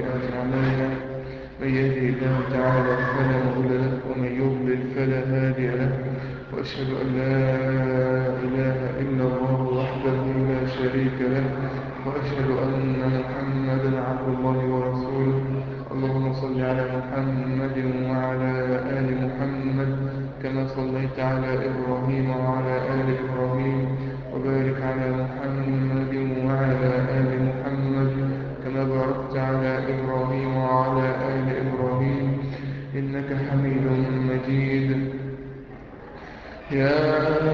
سيئات أعمالنا من يهده الله تعالى فلا مضل له ومن يضلل فلا هادي له وأشهد أن لا إله إلا الله وحده لا شريك له وأشهد أن محمدا عبد الله ورسوله اللهم صل على محمد وعلى آل محمد كما صليت على إبراهيم وعلى آل إبراهيم وبارك على محمد وعلى آل محمد كما باركت على إبراهيم وعلى آل إبراهيم إنك حميد مجيد يا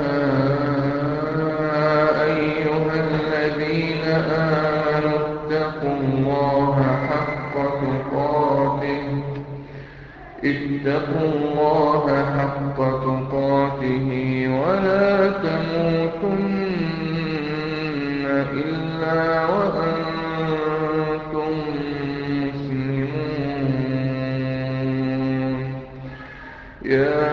أيها الذين آمنوا اتقوا الله حق تقاته اتقوا الله حق تقاته ولا تموتن إلا وأنتم مسلمون يا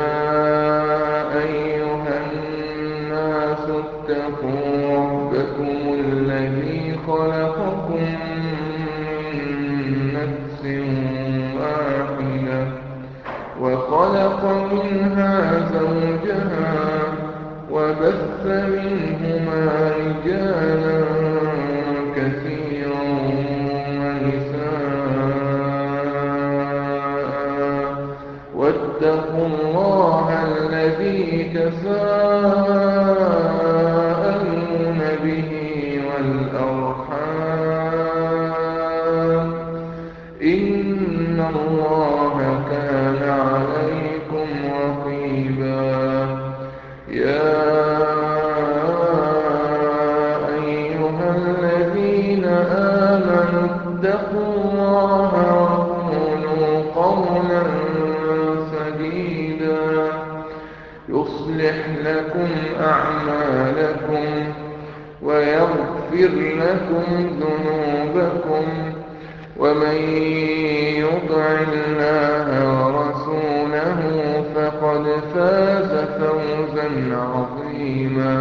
أيها الناس اتقوا ربكم الذي خلقكم من نفس واحدة وخلق منها زوجها وبث منهما رجالا كثيرا ونساء واتقوا الله الذي تساءلون به والأرحام إن الله كان عليكم رقيبا يا أيها الذين آمنوا اتقوا الله وقولوا قولا سديدا يصلح لكم أعمالكم ويغفر لكم ذنوبكم ومن يطع الله ورسوله فقد فاز فوزا عظيما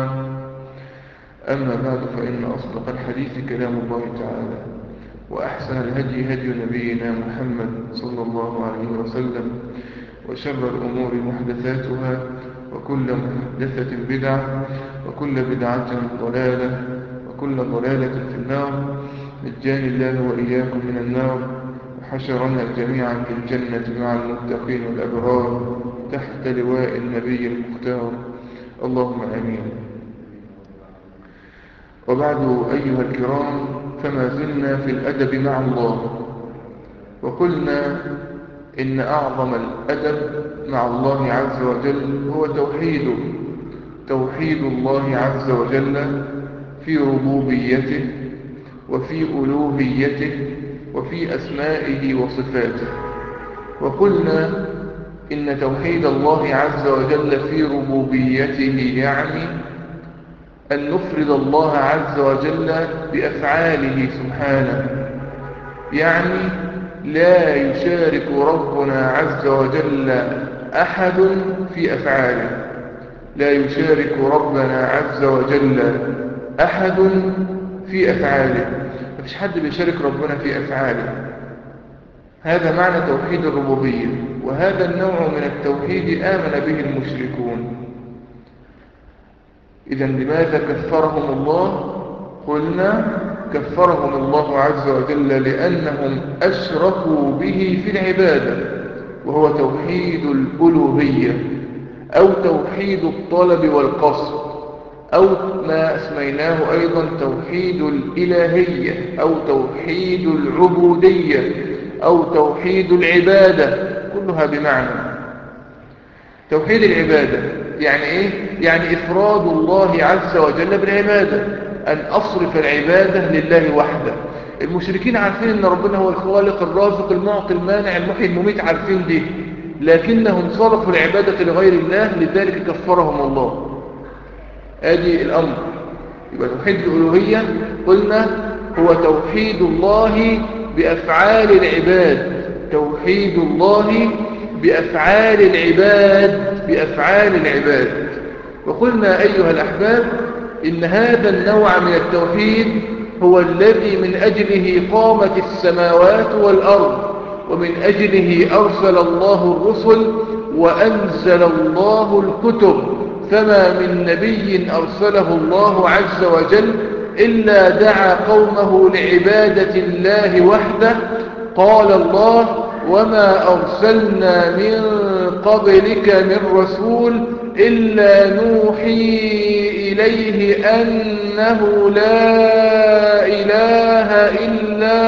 أما بعد فإن أصدق الحديث كلام الله تعالى وأحسن الهدي هدي نبينا محمد صلى الله عليه وسلم وشر الأمور محدثاتها وكل محدثة بدعة وكل بدعة ضلالة وكل ضلالة في النار نجاني الله وإياكم من النار وحشرنا جميعا في الجنة مع المتقين والأبرار تحت لواء النبي المختار اللهم آمين وبعد أيها الكرام فما زلنا في الأدب مع الله وقلنا إن أعظم الأدب مع الله عز وجل هو توحيده توحيد الله عز وجل في ربوبيته وفي ألوهيته وفي أسمائه وصفاته وقلنا إن توحيد الله عز وجل في ربوبيته يعني أن نفرد الله عز وجل بأفعاله سبحانه يعني لا يشارك ربنا عز وجل أحد في أفعاله لا يشارك ربنا عز وجل أحد في أفعاله مفيش حد بيشارك ربنا في أفعاله هذا معنى توحيد الربوبية وهذا النوع من التوحيد آمن به المشركون إذا لماذا كفرهم الله قلنا كفرهم الله عز وجل لأنهم أشركوا به في العبادة وهو توحيد الألوهية أو توحيد الطلب والقصد أو ما اسميناه أيضا توحيد الإلهية أو توحيد العبودية أو توحيد العبادة كلها بمعنى توحيد العبادة يعني إيه؟ يعني إفراد الله عز وجل بالعبادة أن أصرف العبادة لله وحده المشركين عارفين أن ربنا هو الخالق الرازق المعطي المانع المحيي المميت عارفين دي لكنهم صرفوا العبادة لغير الله لذلك كفرهم الله ادي الامر يبقى توحيد الالوهيه قلنا هو توحيد الله بافعال العباد توحيد الله بافعال العباد بافعال العباد وقلنا ايها الاحباب ان هذا النوع من التوحيد هو الذي من أجله قامت السماوات والأرض ومن أجله أرسل الله الرسل وأنزل الله الكتب فما من نبي أرسله الله عز وجل إلا دعا قومه لعبادة الله وحده قال الله وما أرسلنا من قبلك من رسول إلا نوحي إليه أنه لا إله إلا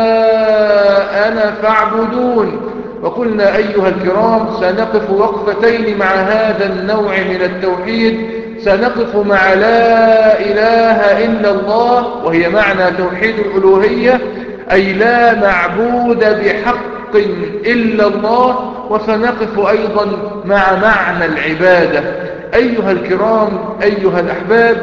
أنا فاعبدون وقلنا أيها الكرام سنقف وقفتين مع هذا النوع من التوحيد سنقف مع لا إله إلا الله وهي معنى توحيد الألوهية أي لا معبود بحق إلا الله وسنقف أيضا مع معنى العبادة أيها الكرام أيها الأحباب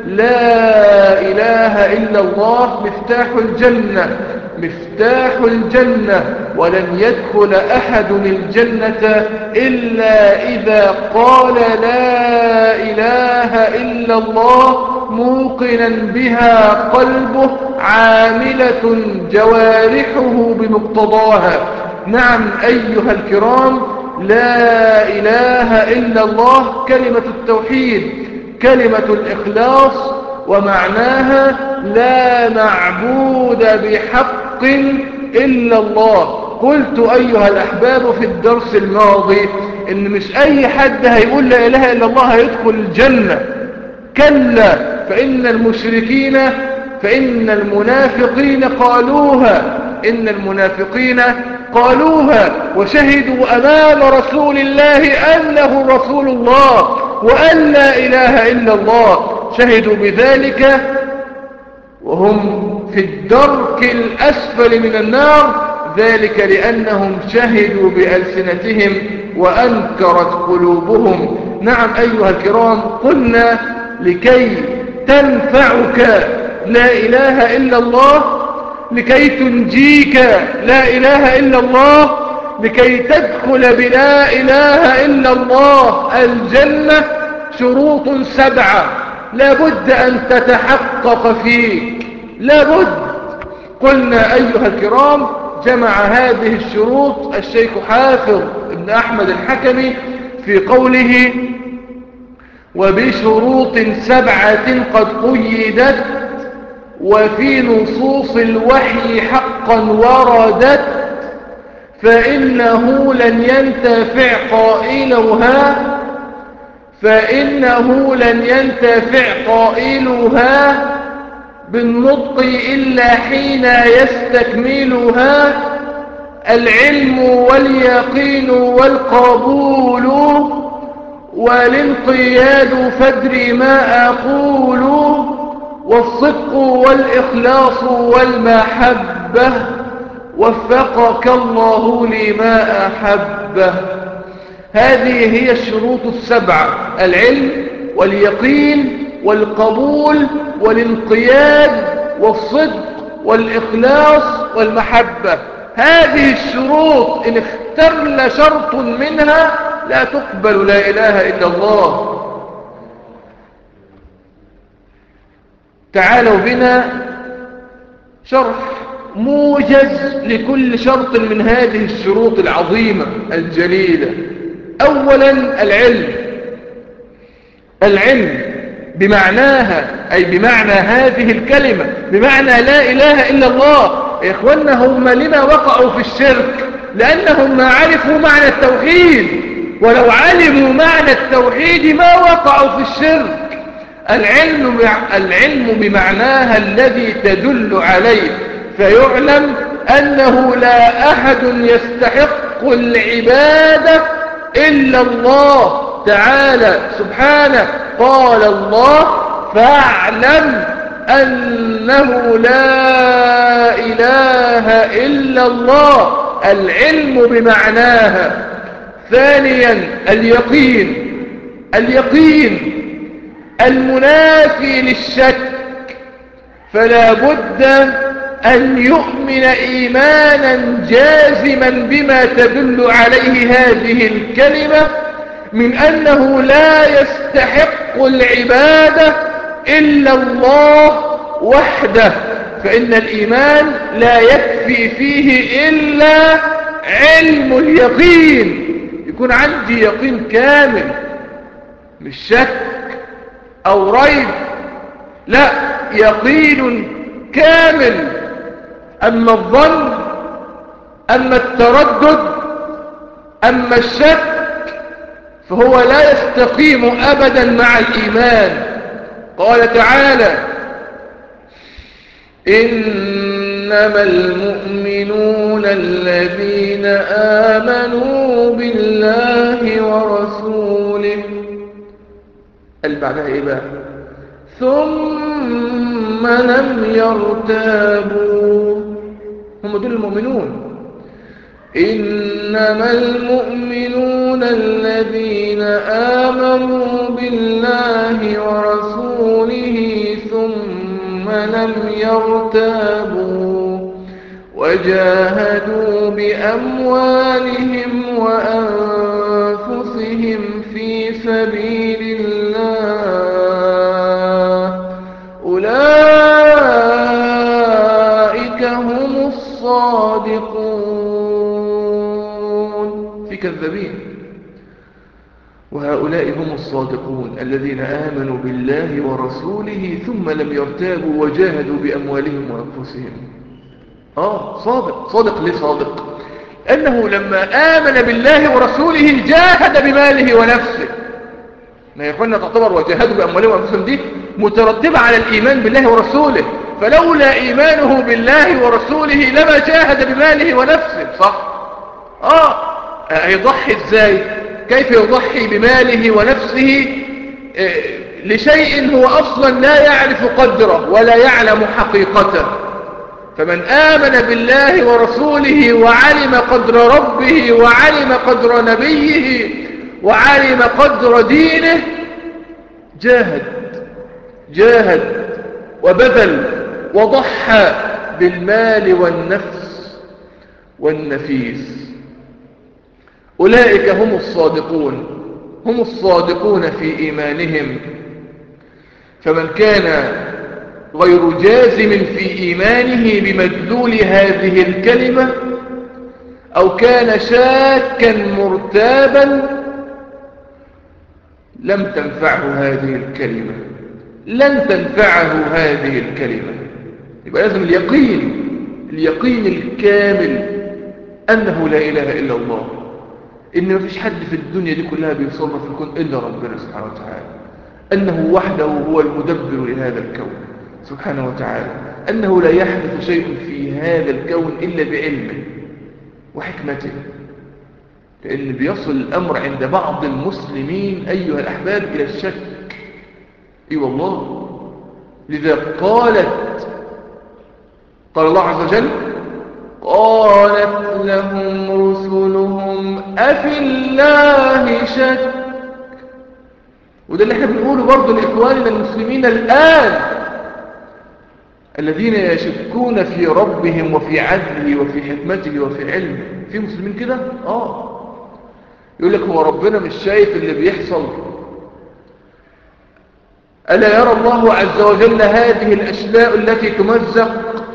لا إله إلا الله مفتاح الجنة مفتاح الجنة ولن يدخل أحد الجنة إلا إذا قال لا إله إلا الله موقنا بها قلبه عاملة جوارحه بمقتضاها نعم أيها الكرام لا إله إلا الله كلمة التوحيد كلمة الإخلاص ومعناها لا معبود بحق إلا الله قلت أيها الأحباب في الدرس الماضي إن مش أي حد هيقول لا إله إلا الله هيدخل الجنة كلا فإن المشركين فإن المنافقين قالوها إن المنافقين قالوها وشهدوا أمام رسول الله أنه رسول الله وأن لا إله إلا الله شهدوا بذلك وهم في الدرك الأسفل من النار ذلك لأنهم شهدوا بألسنتهم وأنكرت قلوبهم نعم أيها الكرام قلنا لكي تنفعك لا إله إلا الله لكي تنجيك لا إله إلا الله لكي تدخل بلا إله إلا الله الجنة شروط سبعة لابد أن تتحقق فيك لابد قلنا أيها الكرام جمع هذه الشروط الشيخ حافظ ابن أحمد الحكمي في قوله وبشروط سبعة قد قيدت وفي نصوص الوحي حقا وردت فإنه لن ينتفع قائلها فإنه لن ينتفع قائلها بالنطق إلا حين يستكملها العلم واليقين والقبول والانقياد فدري ما أقول والصدق والإخلاص والمحبة وفقك الله لما أحبه هذه هي الشروط السبعة العلم واليقين والقبول والانقياد والصدق والإخلاص والمحبة هذه الشروط إن اخترل شرط منها لا تقبل لا إله إلا الله تعالوا بنا شرح موجز لكل شرط من هذه الشروط العظيمة الجليلة أولا العلم العلم بمعناها أي بمعنى هذه الكلمة بمعنى لا إله إلا الله يا إخوانا هم لما وقعوا في الشرك لأنهم ما عرفوا معنى التوحيد ولو علموا معنى التوحيد ما وقعوا في الشرك العلم, العلم بمعناها الذي تدل عليه فيعلم أنه لا أحد يستحق العبادة إلا الله تعالى سبحانه قال الله فاعلم أنه لا إله إلا الله العلم بمعناها ثانيا اليقين اليقين المنافي للشك فلا بد أن يؤمن إيمانا جازما بما تدل عليه هذه الكلمة من أنه لا يستحق العبادة إلا الله وحده فإن الإيمان لا يكفي فيه إلا علم اليقين يكون عندي يقين كامل مش شك أو ريب لا يقين كامل أما الظن أما التردد أما الشك فهو لا يستقيم أبدا مع الإيمان قال تعالى إنما المؤمنون الذين آمنوا بالله ورسوله قال بعدها إيه بقى ثم لم يرتابوا هم دول المؤمنون إنما المؤمنون الذين آمنوا بالله ورسوله ثم لم يرتابوا وجاهدوا بأموالهم وأنفسهم في سبيل الله أولئك هم الصادقون في كذابين وهؤلاء هم الصادقون الذين آمنوا بالله ورسوله ثم لم يرتابوا وجاهدوا بأموالهم وأنفسهم آه صادق صادق ليه صادق أنه لما آمن بالله ورسوله جاهد بماله ونفسه ما يقولنا تعتبر وجاهدوا بأموالهم وأنفسهم دي مترتبة على الإيمان بالله ورسوله فلولا إيمانه بالله ورسوله لما جاهد بماله ونفسه صح آه هيضحي إزاي كيف يضحي بماله ونفسه لشيء هو أصلا لا يعرف قدره ولا يعلم حقيقته فمن آمن بالله ورسوله وعلم قدر ربه وعلم قدر نبيه وعلم قدر دينه جاهد جاهد وبذل وضحى بالمال والنفس والنفيس أولئك هم الصادقون هم الصادقون في إيمانهم فمن كان غير جازم في إيمانه بمدلول هذه الكلمة أو كان شاكا مرتابا لم تنفعه هذه الكلمة لن تنفعه هذه الكلمة يبقى لازم اليقين اليقين الكامل أنه لا إله إلا الله إن ما فيش حد في الدنيا دي كلها بيصرف في الكون إلا ربنا سبحانه وتعالى أنه وحده هو المدبر لهذا الكون سبحانه وتعالى أنه لا يحدث شيء في هذا الكون إلا بعلمه وحكمته لأن بيصل الأمر عند بعض المسلمين أيها الأحباب إلى الشك اي أيوة والله لذا قالت قال الله عز وجل قالت لهم رسلهم أفي الله شك وده اللي احنا بنقوله برضه لإخواننا المسلمين الآن الذين يشكون في ربهم وفي عدله وفي حكمته وفي علمه في مسلمين كده آه يقول لك هو ربنا مش شايف اللي بيحصل ألا يرى الله عز وجل هذه الأشلاء التي تمزق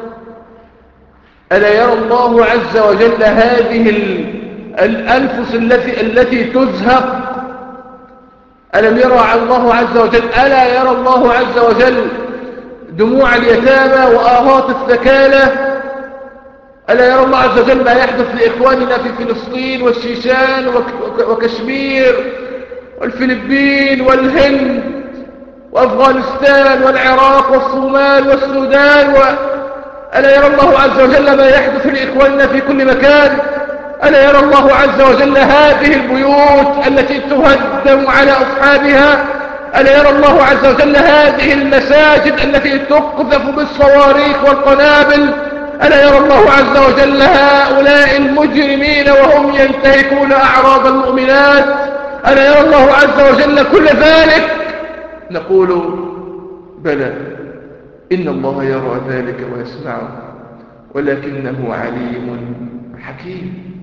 ألا يرى الله عز وجل هذه الأنفس التي, التي تزهق ألم يرى الله عز وجل ألا يرى الله عز وجل دموع اليتامى وآهات الثكالة ألا يرى الله عز وجل ما يحدث لإخواننا في فلسطين والشيشان وكشمير والفلبين والهند وأفغانستان والعراق والصومال والسودان و... ألا يرى الله عز وجل ما يحدث لإخواننا في كل مكان ألا يرى الله عز وجل هذه البيوت التي تهدم على أصحابها ألا يرى الله عز وجل هذه المساجد التي تقذف بالصواريخ والقنابل ألا يرى الله عز وجل هؤلاء المجرمين وهم ينتهكون أعراض المؤمنات ألا يرى الله عز وجل كل ذلك نقول بلى إن الله يرى ذلك ويسمعه ولكنه عليم حكيم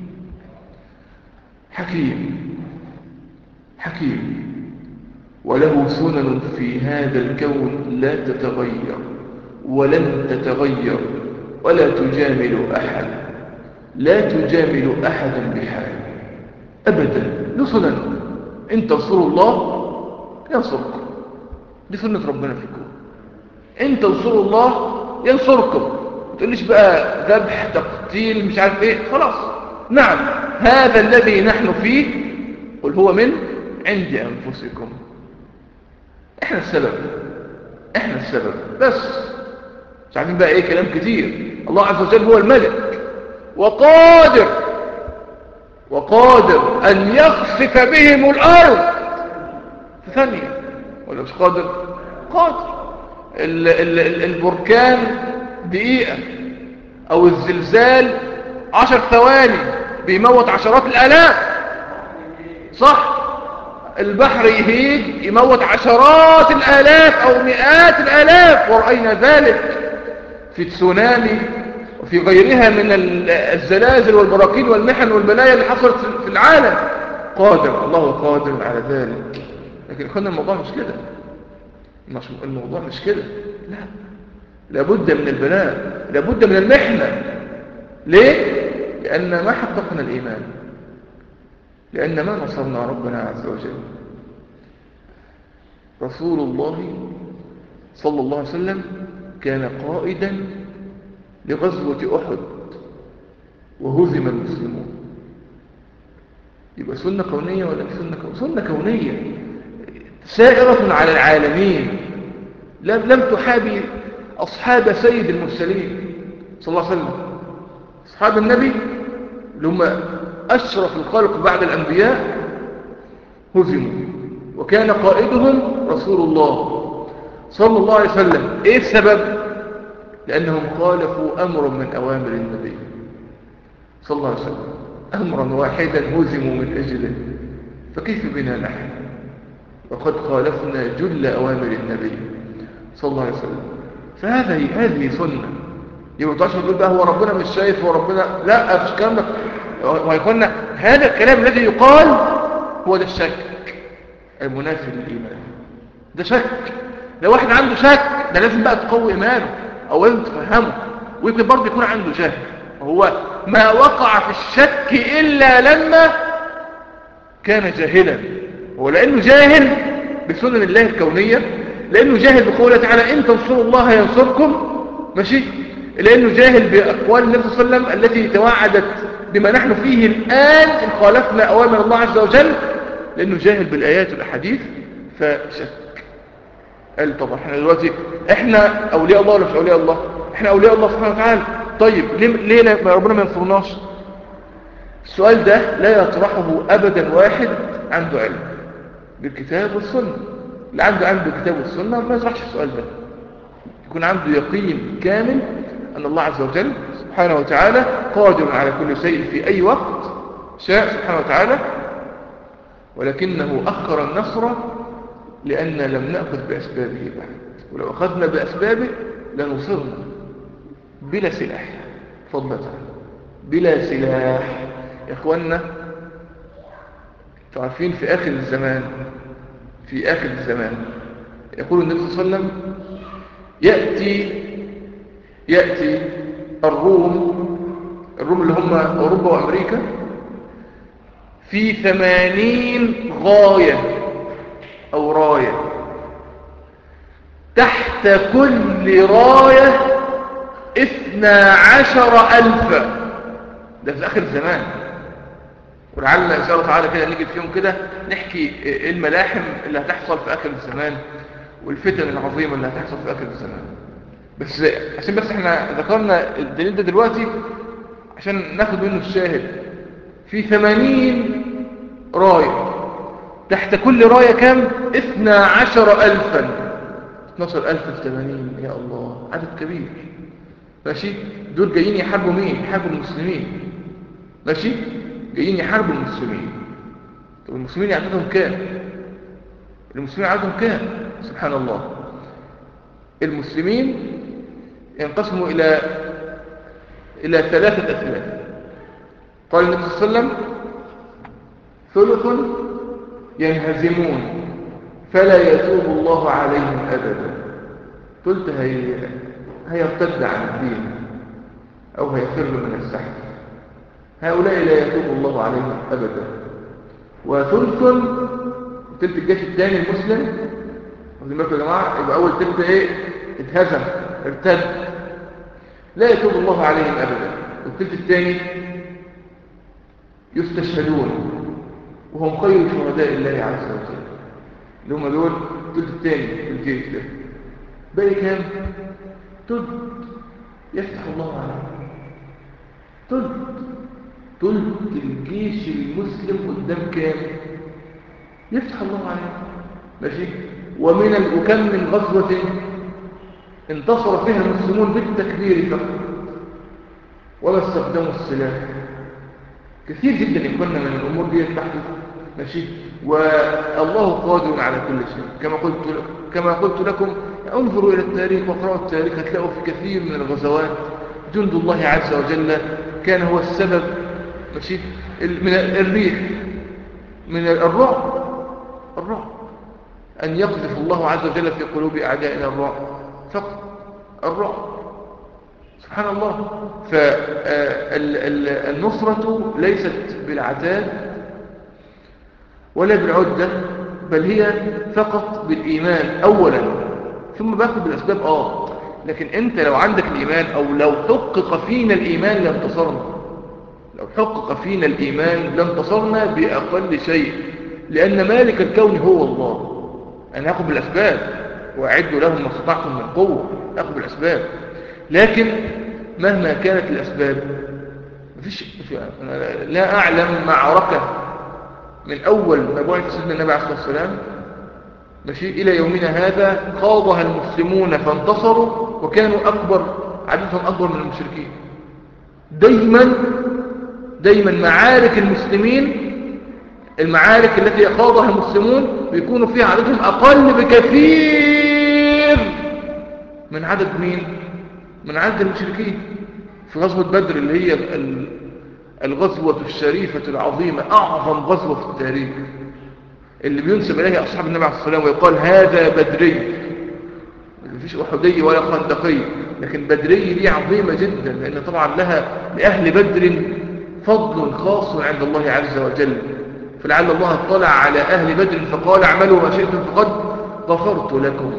حكيم حكيم وله سنن في هذا الكون لا تتغير ولن تتغير ولا تجامل أحد لا تجامل أحدا بحال أبدا له سنن إن تنصروا الله ينصركم دي سنة ربنا في الكون إن تنصروا الله ينصركم ما تقوليش بقى ذبح تقتيل مش عارف ايه خلاص نعم هذا الذي نحن فيه قل هو من عند أنفسكم احنا السبب احنا السبب بس مش عارفين بقى ايه كلام كتير الله عز وجل هو الملك وقادر وقادر ان يخسف بهم الارض في ثانية ولا مش قادر قادر ال ال ال البركان دقيقة او الزلزال عشر ثواني بيموت عشرات الالاف صح البحر يهيج يموت عشرات الالاف او مئات الالاف ورأينا ذلك في تسونامي وفي غيرها من الزلازل والبراكين والمحن والبلايا اللي حصلت في العالم قادر الله قادر على ذلك لكن اخوانا الموضوع مش كده الموضوع مش كده لا لابد من البلاء لابد من المحنة ليه؟ لأن ما حققنا الإيمان لأن ما نصرنا ربنا عز وجل رسول الله صلى الله عليه وسلم كان قائدا لغزوة أحد وهزم المسلمون يبقى سنة كونية ولا مش سنة كونية سنة كونية سائرة على العالمين لم, لم تحابي أصحاب سيد المرسلين صلى الله عليه وسلم أصحاب النبي اللي هم أشرف الخلق بعد الأنبياء هزموا وكان قائدهم رسول الله صلى الله عليه وسلم إيه السبب؟ لأنهم خالفوا أمرا من أوامر النبي صلى الله عليه وسلم أمرا واحدا هزموا من أجله فكيف بنا نحن وقد خالفنا جل أوامر النبي صلى الله عليه وسلم فهذه هذه سنة يبقى تعرفش تقول بقى هو ربنا مش شايف هو ربنا لا مش الكلام ده ويكون هذا الكلام الذي يقال هو ده الشك المنافي للإيمان ده شك لو واحد عنده شك ده لازم بقى تقوي إيمانه أو لازم تفهمه ويمكن برضه يكون عنده جهل هو ما وقع في الشك إلا لما كان جاهلا هو لأنه جاهل بسنن الله الكونية لأنه جاهل بقوله تعالى إن تنصروا الله ينصركم ماشي لأنه جاهل بأقوال النبي صلى الله عليه وسلم التي توعدت بما نحن فيه الآن إن خالفنا أوامر الله عز وجل لأنه جاهل بالآيات والأحاديث فشك قال طب احنا دلوقتي احنا أولياء الله ولا مش أولياء الله احنا أولياء الله سبحانه وتعالى طيب ليه, ليه ربنا ما ينصرناش السؤال ده لا يطرحه أبدا واحد عنده علم بالكتاب والسنة اللي عنده علم بالكتاب والسنة ما يطرحش السؤال ده يكون عنده يقين كامل أن الله عز وجل سبحانه وتعالى قادر على كل شيء في أي وقت شاء سبحانه وتعالى ولكنه أخر النصر لأن لم نأخذ بأسبابه بعد ولو أخذنا بأسبابه لنصرنا بلا سلاح فضلة بلا سلاح يا إخوانا تعرفين في آخر الزمان في آخر الزمان يقول النبي صلى الله عليه وسلم يأتي يأتي الروم الروم اللي هم أوروبا وأمريكا في ثمانين غاية أو راية تحت كل راية اثنا عشر ألفا ده في آخر الزمان ولعلنا إن شاء الله تعالى كده نيجي في يوم كده نحكي إيه الملاحم اللي هتحصل في آخر الزمان والفتن العظيمة اللي هتحصل في آخر الزمان بس عشان بس احنا ذكرنا الدليل ده دلوقتي عشان ناخد منه الشاهد في ثمانين راية تحت كل راية كام اثنى عشر ألفا اثناشر ألف في ثمانين يا الله عدد كبير ماشي دول جايين يحاربوا مين يحاربوا المسلمين ماشي جايين يحاربوا المسلمين طب المسلمين عددهم كام المسلمين عددهم كام سبحان الله المسلمين ينقسموا إلى إلى ثلاثة أثلاث قال النبي صلى الله عليه وسلم ثلث ينهزمون فلا يتوب الله عليهم أبدا قلت هي هيرتد عن الدين أو هيفر من السحر هؤلاء لا يتوب الله عليهم أبدا وثلث تلت الجيش الثاني المسلم واخدين بالكم يا جماعة يبقى أول تلت إيه اتهزم ارتد لا يتوب الله عليهم أبدا والتلت الثاني يستشهدون وهم خير شهداء الله عز وجل اللي هم دول التلت الثاني في الجيش ده باقي كام تلت يفتح الله عليهم تلت تلت الجيش المسلم قدام كام يفتح الله عليهم ماشي ومن ال... وكم من غزوة انتصر فيها المسلمون بالتكبير فقط ولا استخدموا السلاح كثير جدا يكون من الأمور دي تحدث ماشي والله قادر على كل شيء كما قلت كما قلت لكم انظروا إلى التاريخ واقرأوا التاريخ هتلاقوا في كثير من الغزوات جند الله عز وجل كان هو السبب ماشي من الريح من الرعب الرعب أن يقذف الله عز وجل في قلوب أعدائنا الرعب فقط الرعب سبحان الله فالنصرة ليست بالعتاد ولا بالعدة بل هي فقط بالإيمان أولا ثم باخد بالأسباب آه لكن أنت لو عندك الإيمان أو لو حقق فينا الإيمان لانتصرنا لو حقق فينا الإيمان لانتصرنا بأقل شيء لأن مالك الكون هو الله أنا أخذ بالأسباب وأعدوا لهم ما استطعتم من قوة أخذ بالأسباب لكن مهما كانت الأسباب مفيش لا أعلم معركة من أول ما بعث سيدنا النبي عليه الصلاة والسلام ماشي إلى يومنا هذا خاضها المسلمون فانتصروا وكانوا أكبر عددهم أكبر من المشركين دايما دايما معارك المسلمين المعارك التي خاضها المسلمون بيكونوا فيها عددهم أقل بكثير من عدد مين من عدد المشركين في غزوة بدر اللي هي الغزوة الشريفة العظيمة أعظم غزوة في التاريخ اللي بينسب إليها أصحاب النبي عليه الصلاة والسلام ويقال هذا بدري مفيش أحدي ولا خندقي لكن بدري دي عظيمة جدا لأن طبعا لها لأهل بدر فضل خاص عند الله عز وجل فلعل الله اطلع على أهل بدر فقال اعملوا ما شئتم فقد غفرت لكم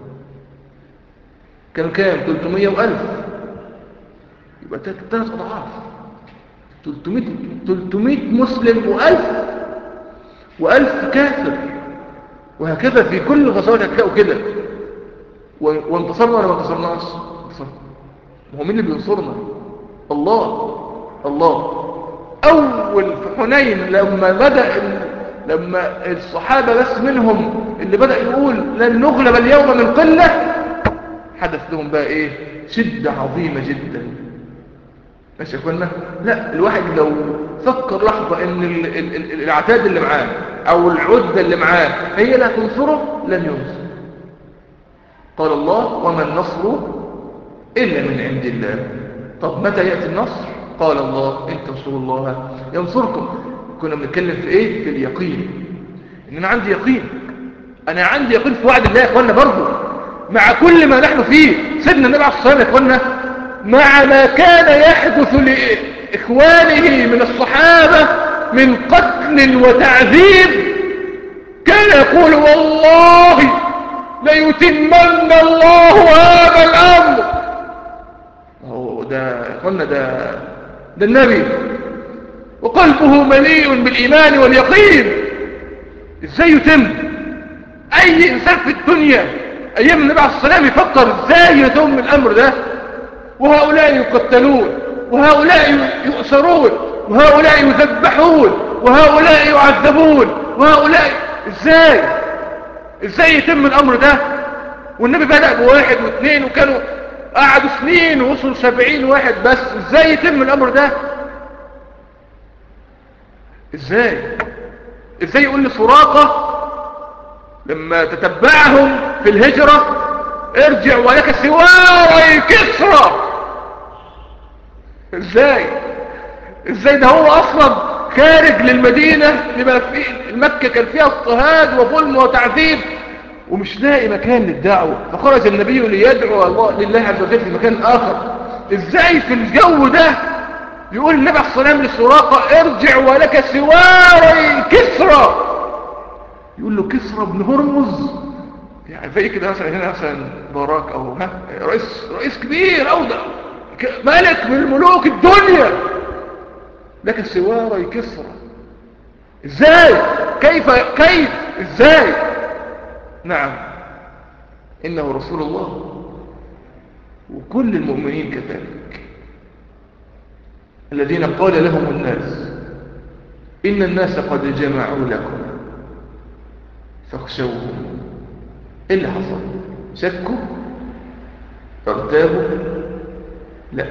كان كام 300 وألف يبقى ثلاث أضعاف 300 300 مسلم وألف وألف كافر وهكذا في كل الغزوات هتلاقوا كده وانتصرنا ولا ما انتصرناش انتصرنا هو مين اللي بينصرنا الله الله أول في حنين لما بدأ لما الصحابة بس منهم اللي بدأ يقول لن نغلب اليوم من قلة حدث لهم بقى ايه شدة عظيمة جدا ماشي يا اخوانا لا الواحد لو فكر لحظة ان ال ال ال العتاد اللي معاه او العدة اللي معاه هي لا تنصره لن ينصر قال الله وما النصر إلا من عند الله طب متى يأتي النصر قال الله إن تنصروا الله ينصركم كنا بنتكلم في إيه في اليقين إن أنا عندي يقين أنا عندي يقين في وعد الله يا إخوانا برضه مع كل ما نحن فيه سيدنا النبي عليه الصلاة والسلام يا إخوانا مع ما كان يحدث لإخوانه من الصحابة من قتل وتعذيب كان يقول والله ليتمن الله هذا الأمر هو ده قلنا ده ده النبي وقلبه مليء بالإيمان واليقين ازاي يتم اي انسان في الدنيا ايام النبي عليه السلام يفكر ازاي يتم الامر ده وهؤلاء يقتلون وهؤلاء يؤسرون وهؤلاء يذبحون وهؤلاء يعذبون وهؤلاء ازاي ازاي يتم الامر ده والنبي بدأ بواحد واثنين وكانوا قعدوا سنين ووصلوا سبعين واحد بس ازاي يتم الامر ده ازاي ازاي يقول لسراقة لما تتبعهم في الهجرة ارجع ولك سواري كسرى ازاي ازاي ده هو اصلا خارج للمدينة لما في المكة كان فيها اضطهاد وظلم وتعذيب ومش لاقي مكان للدعوة فخرج النبي ليدعو الله لله عز وجل في مكان آخر ازاي في الجو ده يقول النبي عليه الصلاة والسلام للسراقة ارجع ولك سواري كسرى يقول له كسرى بن هرمز يعني زي كده مثلا هنا مثلا باراك او ها رئيس رئيس كبير او ده ملك من ملوك الدنيا لك سواري كسرى ازاي كيف كيف ازاي نعم انه رسول الله وكل المؤمنين كذلك الذين قال لهم الناس إن الناس قد جمعوا لكم فاخشوهم إيه اللي حصل شكوا ارتابوا لا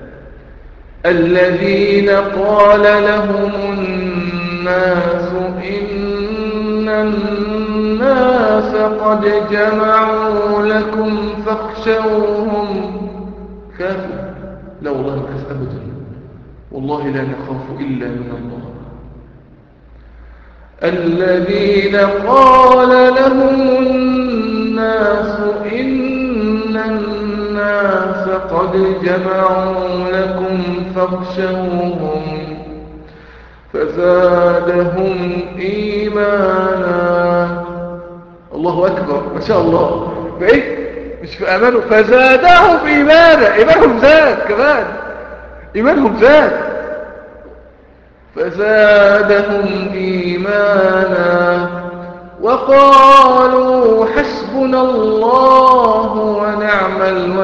الذين قال لهم الناس إن الناس قد جمعوا لكم فاخشوهم خافوا لا والله ما خاف أبدا والله لا نخاف إلا من الله الذين قال لهم الناس إن الناس قد جمعوا لكم فاخشوهم فزادهم إيمانا الله أكبر ما شاء الله بإيه مش في أمانه فزادهم إيمانا إيمانهم زاد كمان إيمانهم زاد فزادهم إيمانا وقالوا حسبنا الله ونعم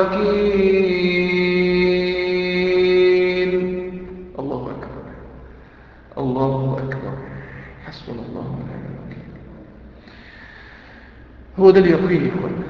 الوكيل الله أكبر الله أكبر حسبنا الله ونعم الوكيل هو ده اليقين يا اخوانا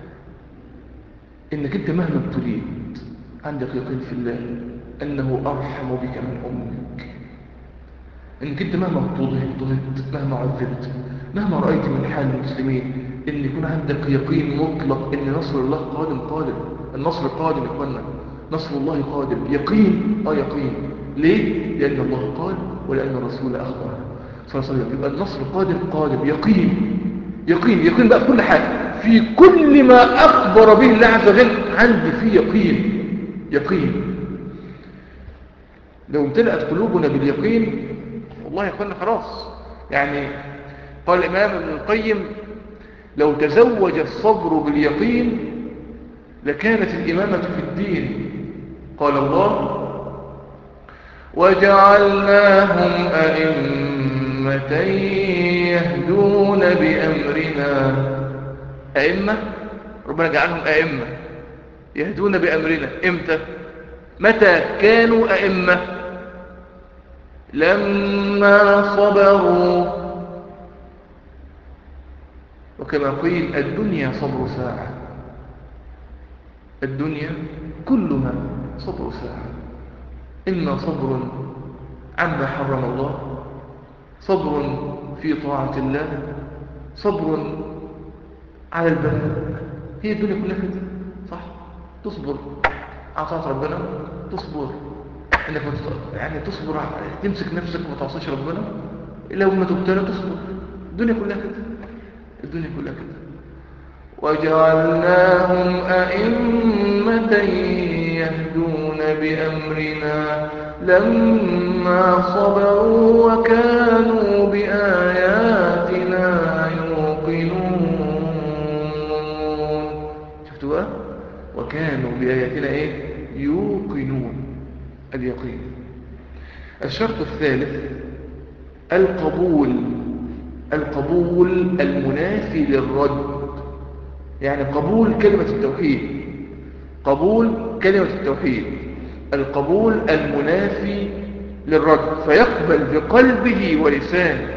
انك انت مهما ابتليت عندك يقين في الله انه ارحم بك من امك انك انت مهما اضطهدت مهما عذبت مهما رأيت من حال المسلمين ان يكون عندك يقين مطلق ان نصر الله قادم قادم النصر قادم يا اخوانا نصر الله قادم يقين اه يقين ليه لان الله قال ولان الرسول اخبر صلى الله عليه وسلم يبقى النصر قادم قادم يقين يقين يقين بقى في كل حاجه في كل ما اخبر به الله عز وجل عندي فيه يقين يقين لو امتلأت قلوبنا باليقين والله يا اخوانا خلاص يعني قال الإمام ابن القيم لو تزوج الصبر باليقين لكانت الإمامة في الدين قال الله وجعلناهم أئمة يهدون بأمرنا أئمة ربنا جعلهم أئمة يهدون بأمرنا إمتى متى كانوا أئمة لما صبروا وكما قيل الدنيا صبر ساعة الدنيا كلها صبر ساعة إما صبر عما حرم الله صبر في طاعة الله صبر على البلاء هي الدنيا كلها كده صح تصبر على طاعة ربنا تصبر انك يعني تصبر تمسك نفسك وما تعصيش ربنا لو ما تبتلى تصبر الدنيا كلها كده الدنيا كلها كده وجعلناهم أئمة يهدون بأمرنا لما صبروا وكانوا بآياتنا يوقنون شفتوا بقى وكانوا بآياتنا ايه يوقنون اليقين الشرط الثالث القبول القبول المنافي للرد يعني قبول كلمة التوحيد قبول كلمة التوحيد القبول المنافي للرد فيقبل بقلبه ولسانه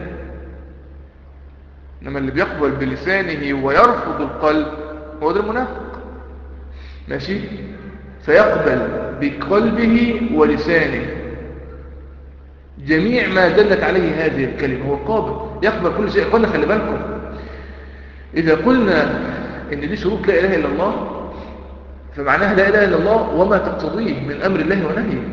إنما اللي بيقبل بلسانه ويرفض القلب هو ده المنافق ماشي فيقبل بقلبه ولسانه جميع ما دلت عليه هذه الكلمة هو قابل يقبل كل شيء قلنا خلي بالكم إذا قلنا إن دي شروط لا إله إلا الله فمعناها لا إله إلا الله وما تقتضيه من أمر الله ونهيه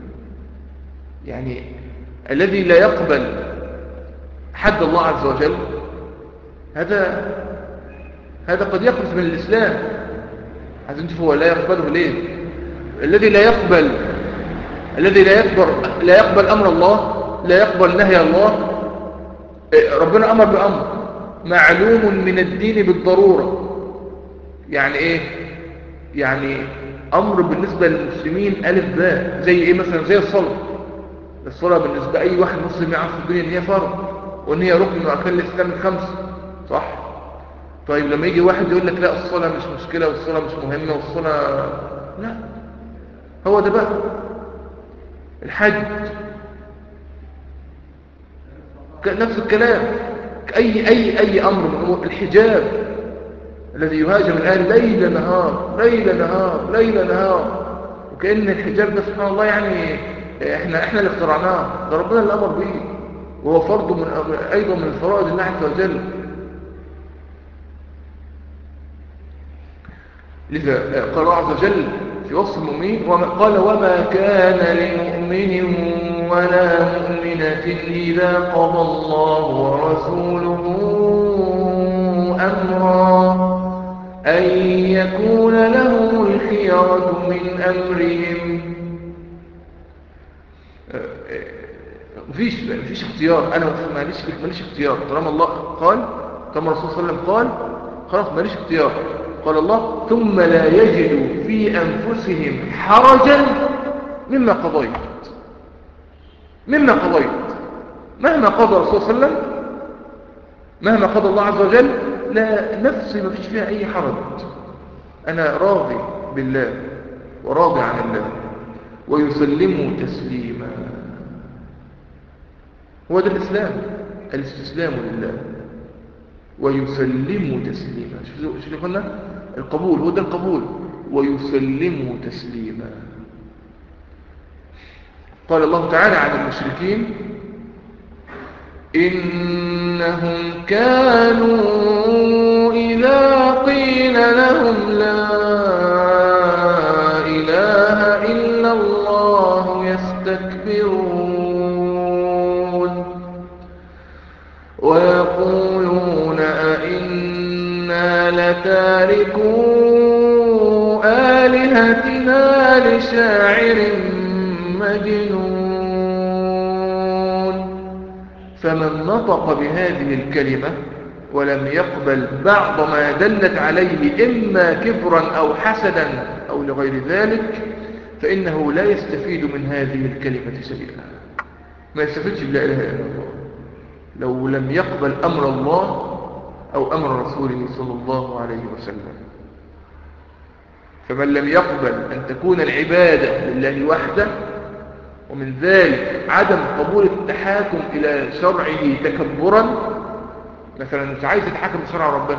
يعني الذي لا يقبل حد الله عز وجل هذا هذا قد يخرج من الإسلام عايزين تشوفوا هو لا يقبله ليه الذي لا يقبل الذي لا يقبل لا يقبل أمر الله لا يقبل نهي الله إيه، ربنا أمر بأمر معلوم من الدين بالضرورة يعني إيه يعني أمر بالنسبة للمسلمين ألف باء زي إيه مثلا زي الصلاة الصلاة بالنسبة أي واحد مسلم يعرف في الدنيا إن هي فرض وإن هي ركن من أركان الإسلام الخمس صح طيب لما يجي واحد يقول لك لا الصلاة مش مشكلة والصلاة مش مهمة والصلاة لا هو ده بقى الحج نفس الكلام أي, أي, أي أمر من أمور الحجاب الذي يهاجم الآن ليل نهار ليل نهار ليل نهار وكأن الحجاب ده سبحان الله يعني احنا احنا اللي اخترعناه ده ربنا اللي أمر به وهو فرض من أيضا من فرائض الله عز وجل لذا قال الله عز وجل في وصف المؤمنين قال وما كان لمؤمن ولا مؤمنة إذا قضى الله ورسوله أمرا أن يكون لهم الخيرة من أمرهم مفيش مفيش اختيار انا ماليش ماليش اختيار طالما الله قال طالما الرسول صلى الله عليه وسلم قال خلاص ماليش اختيار قال الله ثم لا يجدوا في انفسهم حرجا مما قضيت مما قضيت مهما قضى الرسول صلى الله عليه وسلم مهما قضى الله عز وجل لا نفسي ما فيش فيها اي حرج انا راضي بالله وراضي عن الله ويسلموا تسليما هو ده الإسلام الاستسلام لله ويسلموا تسليما شوفوا قلنا القبول هو ده القبول ويسلموا تسليما قال الله تعالى عن المشركين إنهم كانوا إذا قيل لهم لا إله إلا الله يستكبرون ويقولون أئنا لتاركوا آلهتنا لشاعر مجنون فمن نطق بهذه الكلمة ولم يقبل بعض ما دلت عليه إما كفرا أو حسدا أو لغير ذلك فإنه لا يستفيد من هذه الكلمة شيئا ما يستفيدش بلا إله إلا الله لو لم يقبل أمر الله أو أمر رسوله صلى الله عليه وسلم فمن لم يقبل أن تكون العبادة لله وحده ومن ذلك عدم قبول التحاكم إلى شرعه تكبرا مثلا مش عايز يتحاكم لشرع ربنا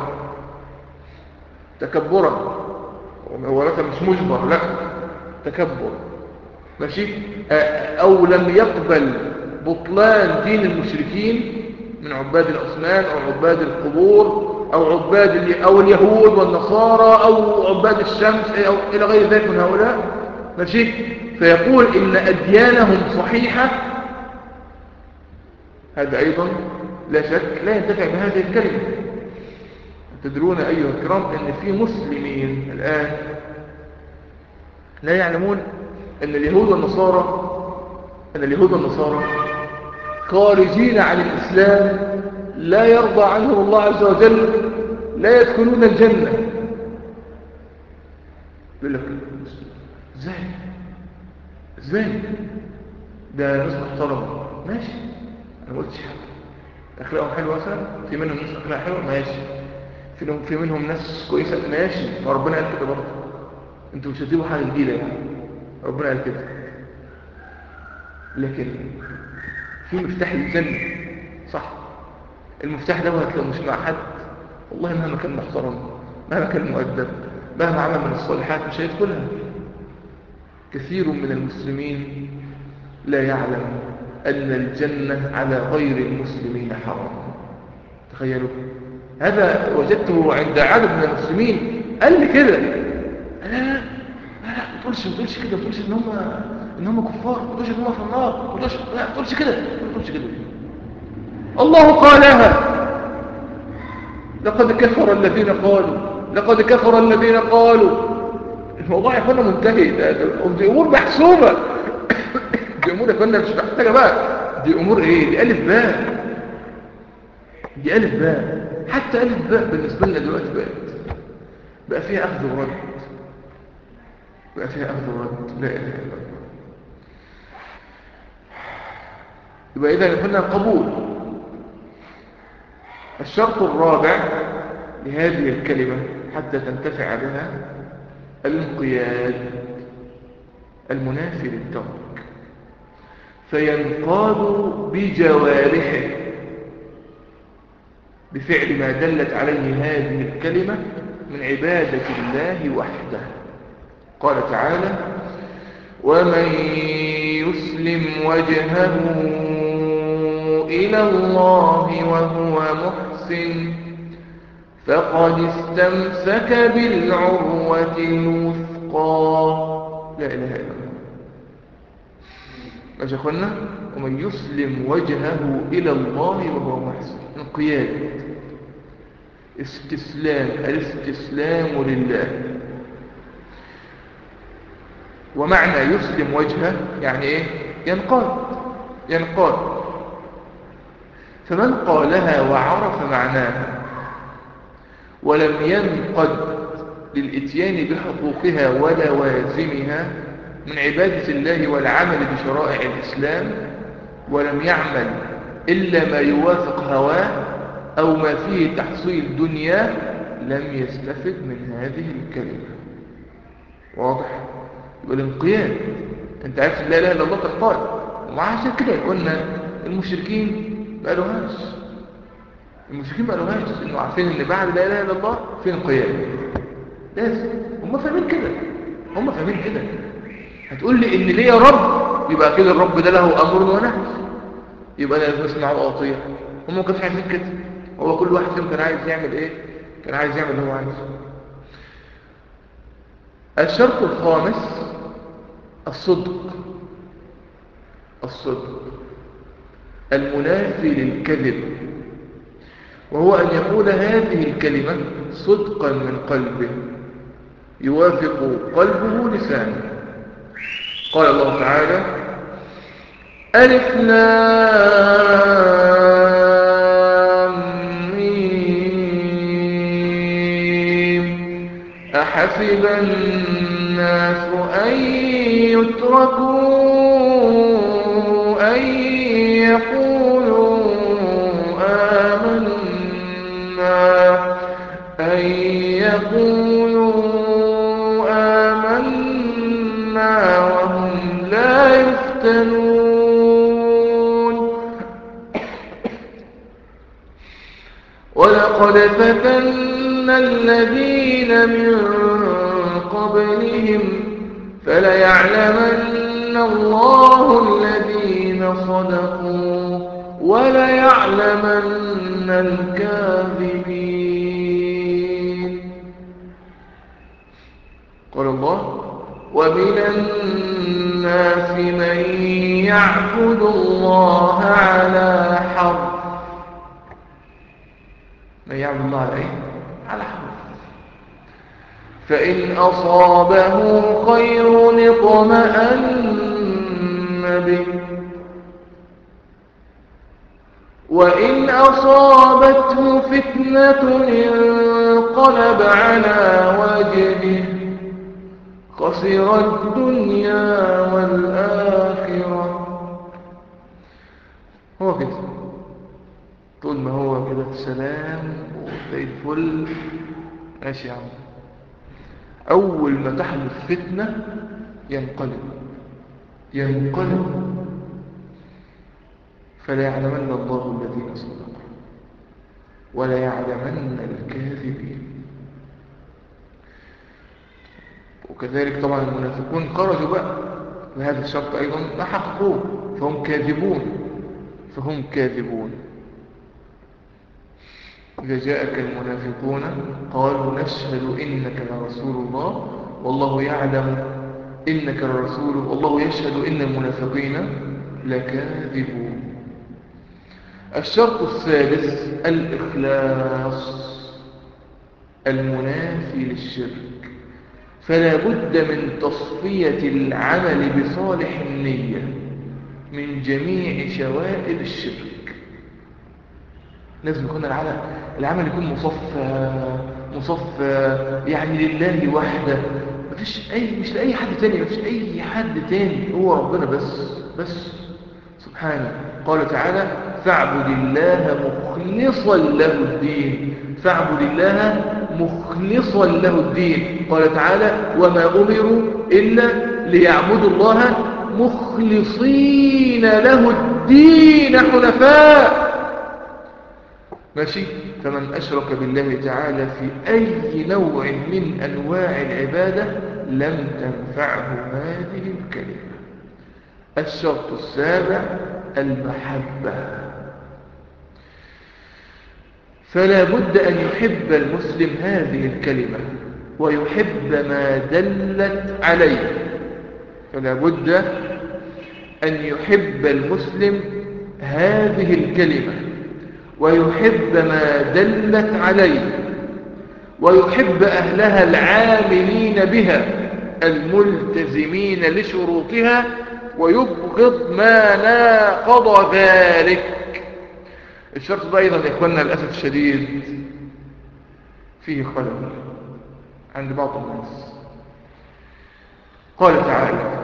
تكبرا هو مثلا مش مجبر لا تكبر ماشي أو لم يقبل بطلان دين المشركين من عباد الأصنام أو عباد القبور أو عباد أو اليهود والنصارى أو عباد الشمس أو إلى غير ذلك من هؤلاء ماشي فيقول إن أديانهم صحيحة هذا أيضا لا شك لا ينتفع بهذه الكلمة تدرون أيها الكرام أن في مسلمين الآن لا يعلمون أن اليهود والنصارى أن اليهود والنصارى خارجين عن الإسلام لا يرضى عنهم الله عز وجل لا يدخلون الجنة يقول لك ازاي ازاي ده ناس محترمة ماشي انا ما قلتش حاجة اخلاقهم حلوة مثلا في منهم ناس اخلاق حلوة ماشي في منهم في منهم ناس كويسة ماشي فربنا قال كده برضه انتوا مش هتجيبوا حاجة جديدة يعني ربنا قال كده لكن في مفتاح الجنة صح المفتاح ده لو مش مع حد والله مهما كان محترم مهما كان مؤدب مهما عمل من الصالحات مش هيدخلها كثير من المسلمين لا يعلم أن الجنة على غير المسلمين حرام تخيلوا هذا وجدته عند عدد من المسلمين قال لي كده لا لا لا ما تقولش ما تقولش كده ما تقولش ان هم ان هم كفار ما تقولش ان هم في النار ما تقولش لا ما تقولش كده ما تقولش كده الله قالها لقد كفر الذين قالوا لقد كفر الذين قالوا الموضوع يا اخوانا منتهي ده ده- دي امور محسومه دي امور يا اخوانا مش محتاجه بقى دي امور ايه دي الف باء دي الف باء حتى الف باء بالنسبه لنا دلوقتي بقت بقى فيها اخذ ورد بقى فيها اخذ ورد لا اله الا الله يبقى اذا قلنا القبول الشرط الرابع لهذه الكلمة حتى تنتفع بها الانقياد المنافي للترك فينقاد بجوارحه بفعل ما دلت عليه هذه الكلمة من عبادة الله وحده قال تعالى ومن يسلم وجهه إلى الله وهو محسن فقد استمسك بالعروة الوثقى لا إله إلا الله ماشي يا أخوانا ومن يسلم وجهه إلى الله وهو محسن انقياد استسلام الاستسلام لله ومعنى يسلم وجهه يعني ايه ينقاد ينقاد فمن قالها وعرف معناها ولم ينقد للاتيان بحقوقها ولوازمها من عبادة الله والعمل بشرائع الإسلام ولم يعمل إلا ما يوافق هواه أو ما فيه تحصيل دنياه لم يستفد من هذه الكلمة واضح يبقى الانقياد انت عارف لا اله الا الله تنقاد ومع عشان كده قلنا المشركين ما قالوهاش المشركين ما قالوهاش انه عارفين ان بعد لا اله الا الله في انقياد لازم هم فاهمين كده هم فاهمين كده هتقول لي ان ليه يا رب يبقى كده الرب ده له امر ونهي يبقى انا لازم اسمع واطيع هم ما كانوش عايزين كده هو كل واحد فيهم كان عايز يعمل ايه كان عايز يعمل اللي هو عايزه الشرط الخامس الصدق الصدق المنافي للكذب وهو أن يقول هذه الكلمة صدقا من قلبه يوافق قلبه لسانه قال الله تعالى ألف لام ميم أحسب الناس أن يتركوا أن يقولوا آمنا أن يقولوا آمنا وهم لا يفتنون ولقد فتنا الذين من قبلهم فليعلمن الله الذين صدقوا وليعلمن الكاذبين قال الله ومن الناس من يعبد الله على حرف من يعبد الله على ايه على حرف فإن أصابه خير اطمأن به وإن أصابته فتنة انقلب على وجهه خسر الدنيا والآخرة هو كده طول ما هو كده في سلام وزي الفل ماشي يا عم أول ما تحدث فتنة ينقلب ينقلب فلا يعلمن الله الذين صدقوا ولا يعلمن الكاذبين وكذلك طبعا المنافقون خرجوا بقى بهذا الشرط أيضا ما حققوه فهم كاذبون فهم كاذبون إذا جاءك المنافقون قالوا نشهد إنك لرسول الله والله يعلم إنك لرسول والله يشهد إن المنافقين لكاذبون الشرط الثالث الإخلاص المنافي للشرك فلا بد من تصفية العمل بصالح النية من جميع شوائب الشرك لازم يكون العمل العمل يكون مصفى مصفى يعني لله وحده مفيش اي مش لاي حد تاني مفيش اي حد تاني هو ربنا بس بس سبحانه قال تعالى فاعبد الله مخلصا له الدين فاعبد الله مخلصا له الدين قال تعالى وما أمروا إلا ليعبدوا الله مخلصين له الدين حنفاء ماشي فمن أشرك بالله تعالى في أي نوع من أنواع العبادة لم تنفعه هذه الكلمة الشرط السابع المحبة فلا بد أن يحب المسلم هذه الكلمة ويحب ما دلت عليه فلا بد أن يحب المسلم هذه الكلمة ويحب ما دلت عليه ويحب أهلها العاملين بها الملتزمين لشروطها ويبغض ما ناقض ذلك الشرط ده أيضا يا إخواننا للأسف الشديد فيه خلل عند بعض الناس قال تعالى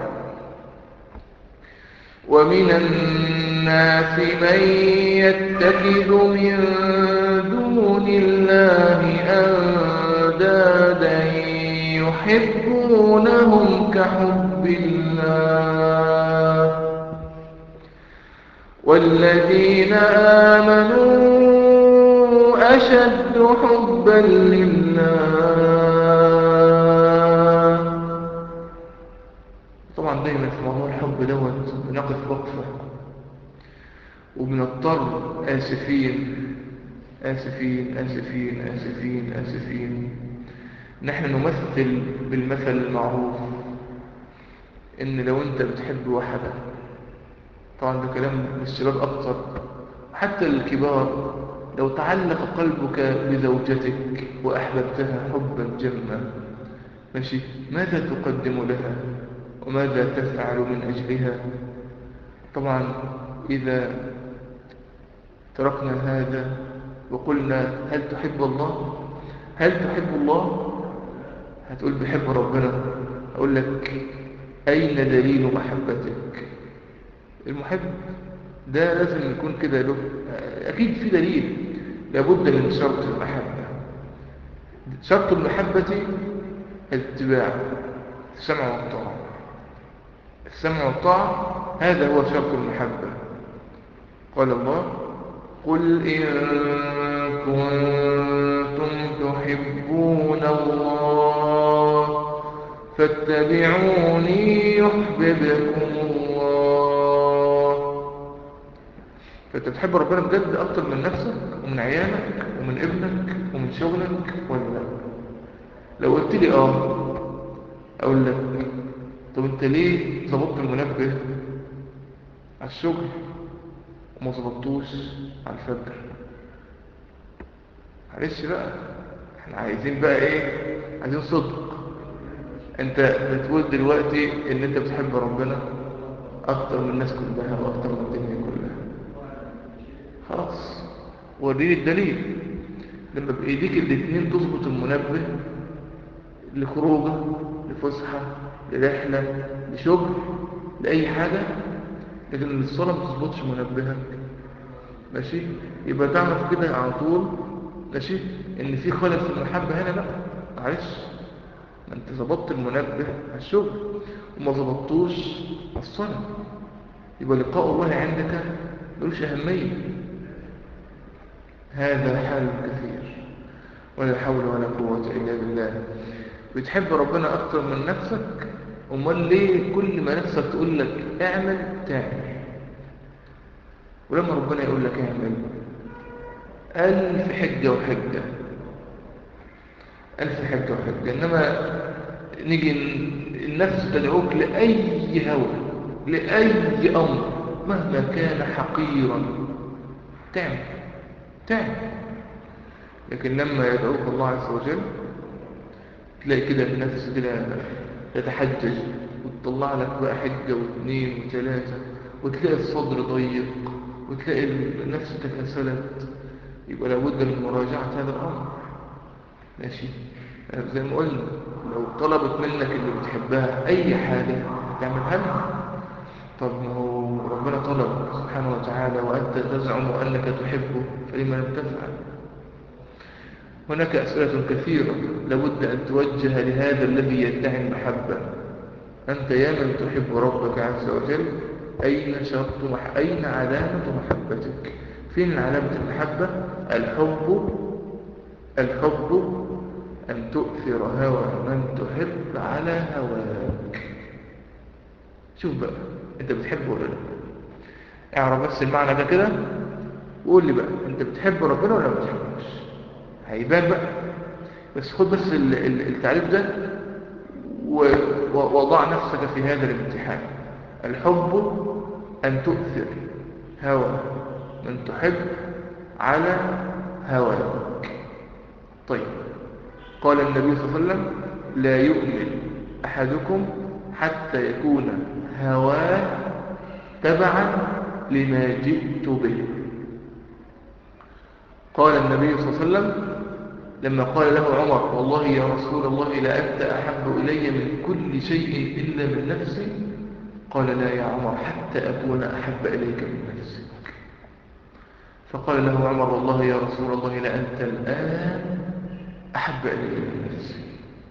ومن الناس من يتخذ من دون الله أندادا يحبونهم كحب الله والذين آمنوا أشد حبا لله طبعا دايما في موضوع الحب دوت بنقف وقفة وبنضطر آسفين آسفين آسفين آسفين آسفين نحن نمثل بالمثل المعروف إن لو أنت بتحب واحدة طبعا ده كلام للشباب أكتر حتى الكبار لو تعلق قلبك بزوجتك وأحببتها حبا جما ماشي ماذا تقدم لها وماذا تفعل من أجلها طبعا إذا تركنا هذا وقلنا هل تحب الله هل تحب الله هتقول بحب ربنا أقول لك أين دليل محبتك المحب ده لازم يكون كده له أكيد في دليل لابد من شرط المحبة شرط المحبة الاتباع السمع والطاعة السمع والطاعة هذا هو شرط المحبة قال الله قل إن كنتم تحبون الله فاتبعوني يحببكم الله فانت بتحب ربنا بجد اكتر من نفسك ومن عيالك ومن ابنك ومن شغلك ولا لا لو قلت لي اه اقول لك طب انت ليه ظبطت المنبه على الشغل وما ظبطتوش على الفجر معلش بقى احنا عايزين بقى ايه عايزين صدق انت بتقول دلوقتي ان انت بتحب ربنا اكتر من الناس كلها واكتر من الدنيا كلها خلاص وريني الدليل لما بايديك الاثنين تظبط المنبه لخروجه لفسحه لرحله لشغل لاي حاجه لكن الصلاه ما تظبطش منبهك ماشي يبقى تعرف كده على طول ماشي ان في خلل في المحبه هنا لا معلش ما انت ظبطت المنبه على الشغل وما ظبطتوش على الصلاه يبقى لقاء الله عندك ملوش اهميه هذا حال كثير ولا حول ولا قوه الا بالله بتحب ربنا اكتر من نفسك امال ليه كل ما نفسك تقول لك اعمل تعمل ولما ربنا يقول لك اعمل ألف حجة وحجة ألف حجة وحجة إنما نيجي النفس تدعوك لأي هوى لأي أمر مهما كان حقيرا تعمل تعمل لكن لما يدعوك الله عز وجل تلاقي كده النفس كده تتحجج وتطلع لك بقى حجة واثنين وثلاثة وتلاقي الصدر ضيق وتلاقي النفس تكسلت يبقى لابد من مراجعة هذا الأمر ماشي زي ما قلنا لو طلبت منك اللي بتحبها أي حاجة تعملها لها طب ما هو ربنا طلب سبحانه وتعالى وأنت تزعم أنك تحبه فلما لم تفعل هناك أسئلة كثيرة لابد أن توجه لهذا الذي يدعي المحبة أنت يا من تحب ربك عز وجل أين شرط مح... أين علامة محبتك فين علامة المحبة الحب الحب أن تؤثر هوى من تحب على هواك شوف بقى أنت بتحبه ولا لا اعرف بس المعنى ده كده وقول لي بقى أنت بتحب ربنا ولا ما بتحبوش هيبان بقى بس خد بس التعريف ده ووضع نفسك في هذا الامتحان الحب أن تؤثر هوى من تحب على هواك طيب قال النبي صلى الله عليه وسلم لا يؤمن أحدكم حتى يكون هواه تبعا لما جئت به قال النبي صلى الله عليه وسلم لما قال له عمر والله يا رسول الله لأنت أحب إلي من كل شيء إلا من نفسي قال لا يا عمر حتى أكون أحب إليك من نفسك فقال له عمر والله يا رسول الله لأنت الآن أحب إلي من نفسي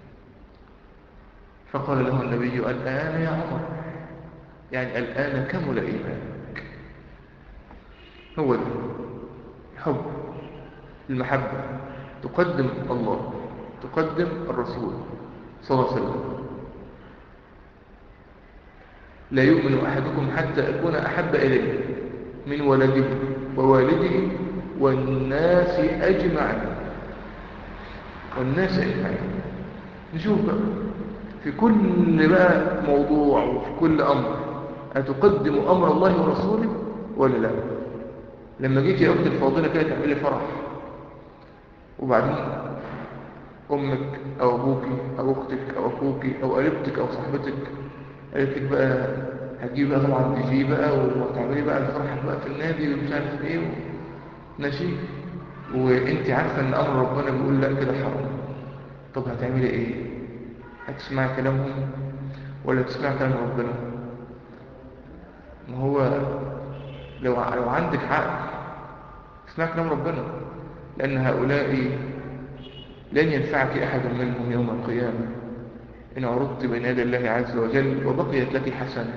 فقال له النبي الآن يا عمر يعني الآن كمل إيمانك هو ده الحب المحبة تقدم الله تقدم الرسول صلى الله عليه وسلم لا يؤمن أحدكم حتى أكون أحب إليه من ولده ووالده والناس أجمعين والناس أجمعين نشوف بقى في كل بقى موضوع وفي كل أمر أتقدم أمر الله ورسوله ولا لا لما جيت يا أختي الفاضلة كده تعملي فرح وبعدين أمك أو أبوك أو أختك أو أخوك أو قريبتك أو صاحبتك قالت لك بقى هتجيب بقى طبعا دي جي بقى وهتعملي بقى الفرح بقى في النادي ومش عارف ايه و... ماشي وانت عارفه ان امر ربنا بيقول لا كده حرام طب هتعملي ايه هتسمعي كلامهم ولا تسمعي كلام ربنا ما هو لو لو عندك عقل اسمع كلام ربنا لان هؤلاء لن ينفعك احد منهم يوم القيامه إن عرضت بين يدي الله عز وجل وبقيت لك حسنة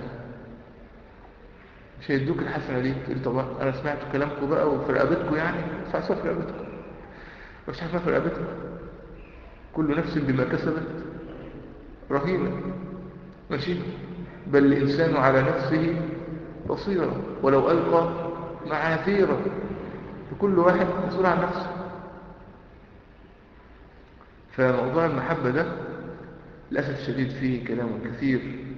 مش هيدوك الحسنة دي تقول طب أنا سمعت كلامكم بقى وفي رقبتكم يعني فأسوأ في رقبتكم مش عارفة في رقبتكم كل نفس بما كسبت رهينة ماشي بل الإنسان على نفسه بصيرة ولو ألقى معاذيرة فكل واحد مسؤول عن نفسه فموضوع المحبة ده للأسف الشديد فيه كلام كثير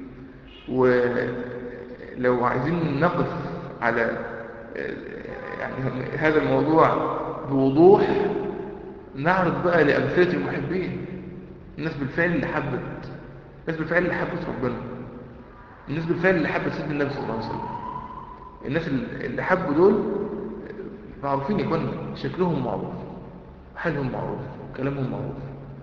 ولو عايزين نقف على يعني هذا الموضوع بوضوح نعرض بقى لأمثلة المحبين الناس بالفعل اللي حبت الناس بالفعل اللي حبت ربنا الناس بالفعل اللي حبت سيدنا النبي صلى الله عليه وسلم الناس اللي حبوا دول معروفين يكون شكلهم معروف حالهم معروف كلامهم معروف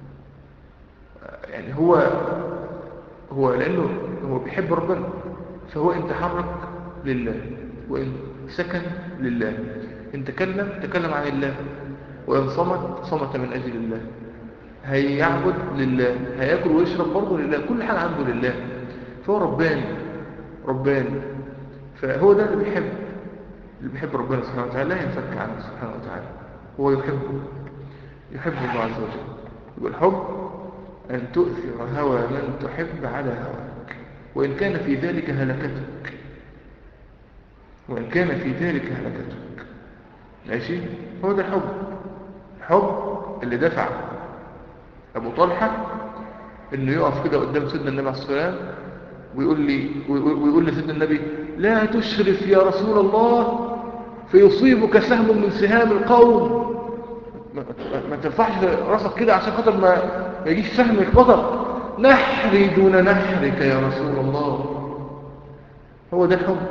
يعني هو هو لأنه هو بيحب ربنا فهو ان تحرك لله وإن سكن لله إن تكلم تكلم عن الله وإن صمت صمت من أجل الله هيعبد لله هياكل ويشرب برضه لله كل حاجة عنده لله فهو رباني رباني فهو ده اللي بيحب اللي بيحب ربنا سبحانه وتعالى لا ينفك عنه سبحانه وتعالى هو يحبه يحب الله عز وجل يقول الحب أن تؤثر هوى من تحب على هواك وإن كان في ذلك هلكتك وإن كان في ذلك هلكتك ماشي هو ده الحب الحب اللي دفع أبو طلحة إنه يقف كده قدام سيدنا النبي عليه الصلاة والسلام ويقول لي ويقول لسيدنا النبي لا تشرف يا رسول الله فيصيبك سهم من سهام القوم ما, ما, ما ترفعش راسك كده عشان خاطر ما, ما يجيش سهم يخبطك نحري دون نحرك يا رسول الله هو ده الحب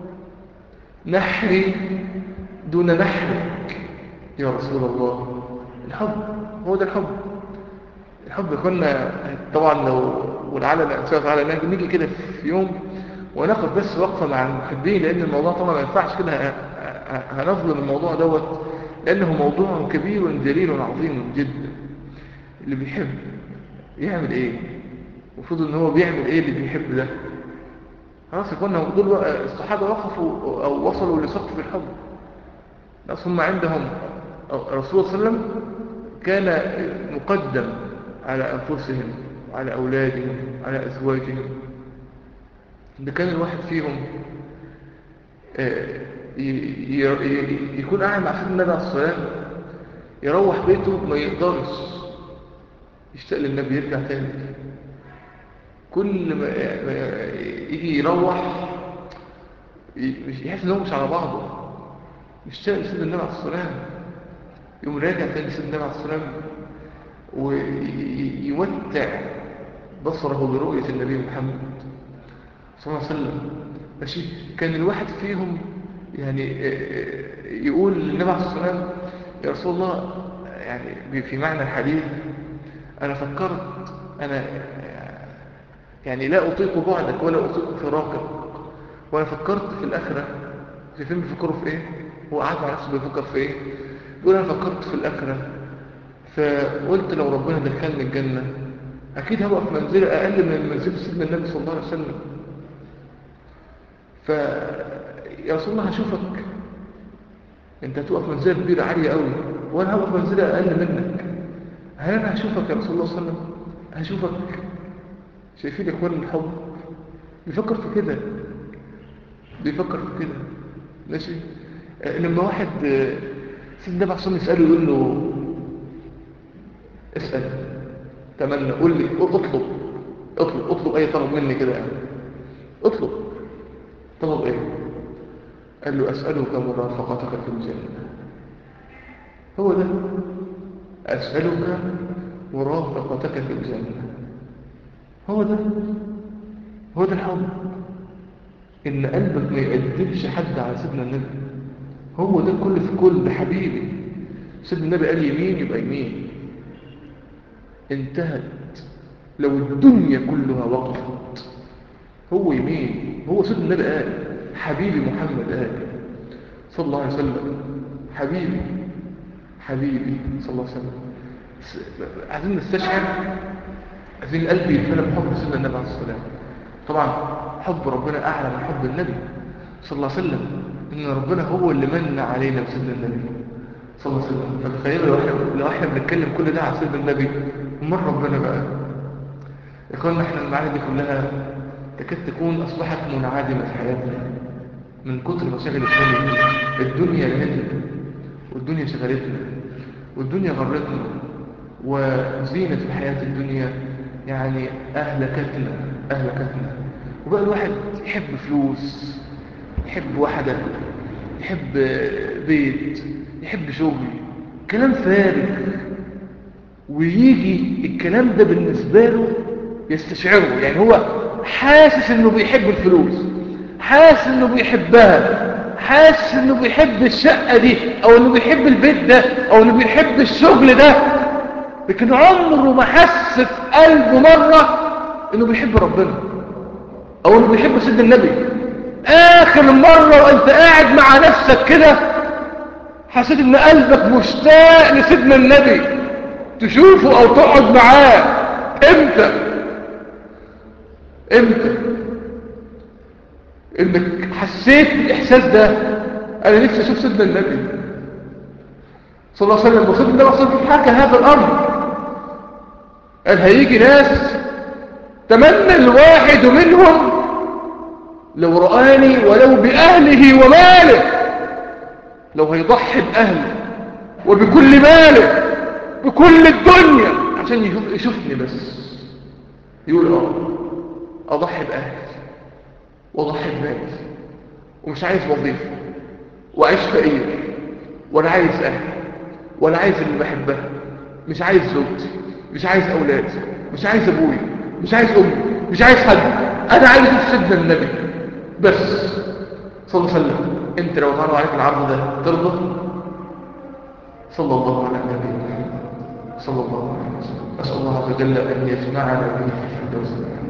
نحري دون نحرك يا رسول الله الحب هو ده الحب الحب كنا طبعا لو ولعل الانسان تعالى نيجي كده في يوم وناخد بس وقفه مع المحبين لان الموضوع طبعا ما ينفعش كده هنظلم الموضوع دوت لانه موضوع كبير جليل عظيم جدا اللي بيحب يعمل ايه المفروض ان هو بيعمل ايه اللي بيحب ده خلاص كنا دول الصحابه وقفوا او وصلوا لسقف الحب بس هم عندهم الرسول صلى الله عليه وسلم كان مقدم على أنفسهم وعلى أولادهم وعلى أزواجهم ده كان الواحد فيهم يكون قاعد مع سيدنا النبي عليه الصلاة يروح بيته ما يقدرش يشتاق للنبي يرجع تاني كل ما يجي يروح يحس ان هو مش على بعضه يشتاق لسيدنا النبي عليه الصلاة يقوم راجع تاني سيدنا النبي عليه الصلاة ويمتع بصره برؤية النبي محمد صلى الله عليه وسلم ماشي كان الواحد فيهم يعني يقول للنبي عليه الصلاة والسلام يا رسول الله يعني في معنى الحديث أنا فكرت أنا يعني لا أطيق بعدك ولا أطيق فراقك وأنا فكرت في الآخرة في فين بيفكروا في إيه هو قاعد مع نفسه بيفكر في إيه يقول أنا فكرت في الآخرة فقلت لو ربنا دخلني الجنة أكيد هبقى في منزلة أقل من منزلة سيدنا النبي صلى الله عليه وسلم ف يا رسول الله هشوفك انت هتقف منزلة كبيرة عالية قوي وانا هبقى في منزلة اقل منك هل انا هشوفك يا رسول الله صلى الله عليه وسلم هشوفك شايفين اخوان الحب بيفكر في كده بيفكر في كده ماشي آه لما واحد آه سيدنا النبي عليه يسأله يقول له اسأل تمنى قول لي اطلب اطلب اطلب اي طلب مني كده يعني اطلب طلب ايه قال له أسألك مرافقتك في الجنة هو ده أسألك مرافقتك في الجنة هو ده هو ده الحب إن قلبك ما يقدمش حد على سيدنا النبي هو ده كل في كل ده حبيبي سيدنا النبي قال يمين يبقى يمين انتهت لو الدنيا كلها وقفت هو يمين هو سيدنا النبي قال حبيبي محمد قال صلى الله عليه وسلم حبيبي حبيبي صلى الله عليه وسلم عايزين نستشعر عايزين القلب يتملى بحب سيدنا النبي عليه الصلاه والسلام طبعا حب ربنا اعلى من حب النبي صلى الله عليه وسلم ان ربنا هو اللي من علينا بسيدنا النبي صلى الله عليه وسلم فتخيلوا لو احنا لو احنا بنتكلم كل ده على سيدنا النبي امال ربنا بقى يقولنا احنا المعاني دي كلها تكاد تكون أصبحت منعدمة في حياتنا من كتر مشاغل الدنيا الدنيا لهتنا والدنيا شغلتنا والدنيا غرتنا وزينة الحياة الدنيا يعني أهلكتنا أهلكتنا وبقى الواحد يحب فلوس يحب وحدة يحب بيت يحب شغل كلام فارغ ويجي الكلام ده بالنسبة له يستشعره يعني هو حاسس انه بيحب الفلوس حاسس انه بيحبها حاسس انه بيحب الشقة دي او انه بيحب البيت ده او انه بيحب الشغل ده لكن عمره ما حس في قلبه مرة انه بيحب ربنا او انه بيحب سيد النبي اخر مرة وانت قاعد مع نفسك كده حسيت ان قلبك مشتاق لسيدنا النبي تشوفه او تقعد معاه امتى امتى انك حسيت بالاحساس ده انا نفسي اشوف سيدنا النبي صلى الله عليه وسلم وسيدنا النبي صلى الله عليه وسلم حكى هذا الامر قال هيجي ناس تمنى الواحد منهم لو رآني ولو بأهله وماله لو هيضحي بأهله وبكل ماله بكل الدنيا عشان يشوف يشوفني بس يقول اه اضحي باهلي واضحي بمالي ومش عايز وظيفه واعيش فقير ولا عايز اهل ولا عايز اللي بحبها مش عايز زوجتي مش عايز اولادي مش عايز ابوي مش عايز امي مش عايز حد انا عايز اشوف سيدنا النبي بس صلى الله عليه وسلم انت لو اتعرض عليك العرض ده ترضى صلى الله على النبي محمد صلى الله عليه وسلم اسال الله عز وجل ان يجمعنا به في الفردوس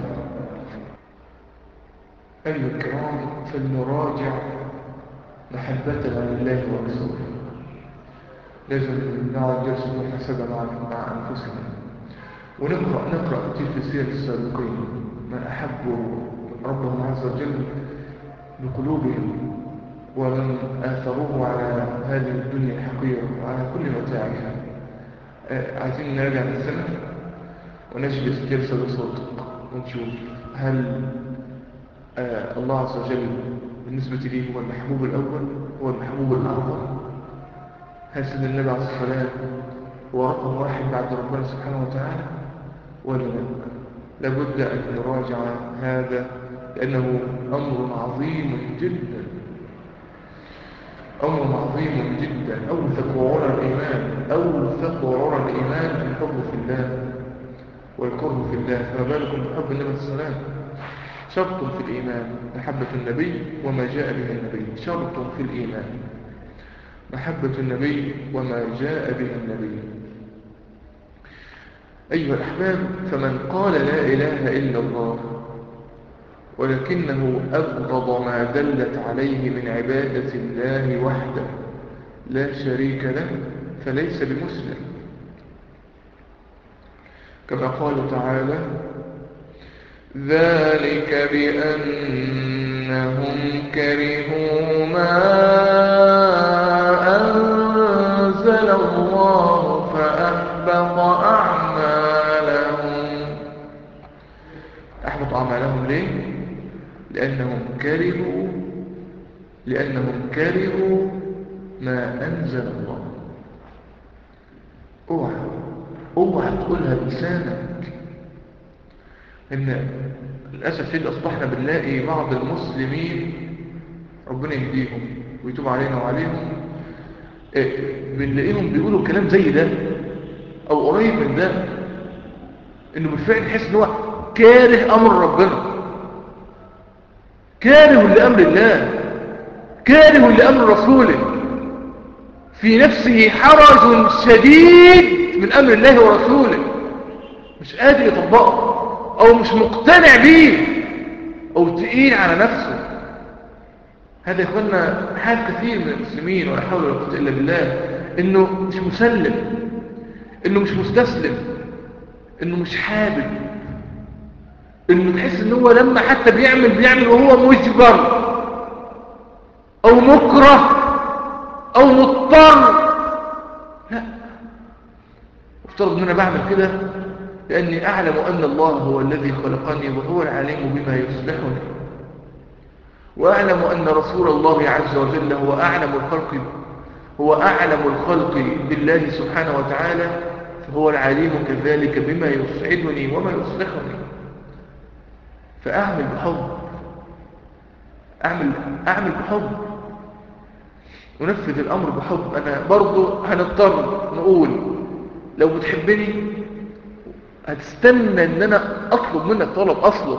ايها الكرام فلنراجع محبتنا لله ورسوله لازم نقعد جلسة محاسبة مع مع أنفسنا ونقرأ نقرأ كتير في سير السابقين من أحبوا ربهم عز وجل بقلوبهم ومن آثروه على هذه الدنيا الحقيرة وعلى كل متاعها آه عايزين نرجع للزمن ونجلس جلسة بصوتك ونشوف هل آه الله عز وجل بالنسبة لي هو المحبوب الأول هو المحبوب الأعظم هل سيدنا النبي عليه الصلاة والسلام هو رقم واحد بعد ربنا سبحانه وتعالى ولا لا لابد أن نراجع هذا لأنه أمر عظيم جدا أمر عظيم جدا أوثق وعرى الإيمان أوثق وعرى الإيمان الحب في الله والكره في الله فما بالكم بحب النبي صلى الله عليه وسلم شرط في الإيمان محبة النبي وما جاء به النبي شرط في الإيمان محبة النبي وما جاء به النبي أيها الأحباب فمن قال لا إله إلا الله ولكنه أبغض ما دلت عليه من عبادة الله وحده لا شريك له فليس بمسلم كما قال تعالى ذلك بأنهم كرهوا ما أنزل الله فأحبط أعمالهم أحبط أعمالهم ليه؟ لأنهم كرهوا لأنهم كرهوا ما أنزل الله اوعى اوعى تقولها بلسانك ان للاسف شيء اصبحنا بنلاقي بعض المسلمين ربنا يهديهم ويتوب علينا وعليهم إيه بنلاقيهم بيقولوا كلام زي ده او قريب من ده انه بالفعل يحس ان هو كاره امر ربنا كاره لامر الله كاره لامر رسوله في نفسه حرج شديد من امر الله ورسوله مش قادر يطبقه او مش مقتنع بيه او تقيل على نفسه هذا يخلنا حال كثير من المسلمين ولا حول ولا قوه الا بالله انه مش مسلم انه مش مستسلم انه مش حابب انه تحس ان هو لما حتى بيعمل بيعمل وهو مجبر او مكره او مضطر لا افترض ان انا بعمل كده لاني اعلم ان الله هو الذي خلقني وهو العليم بما يصلحني واعلم ان رسول الله عز وجل هو اعلم الخلق هو اعلم الخلق بالله سبحانه وتعالى فهو العليم كذلك بما يسعدني وما يصلحني فاعمل بحب اعمل اعمل بحب ونفذ الامر بحب انا برضو هنضطر نقول لو بتحبني هتستنى ان انا اطلب منك طلب اصلا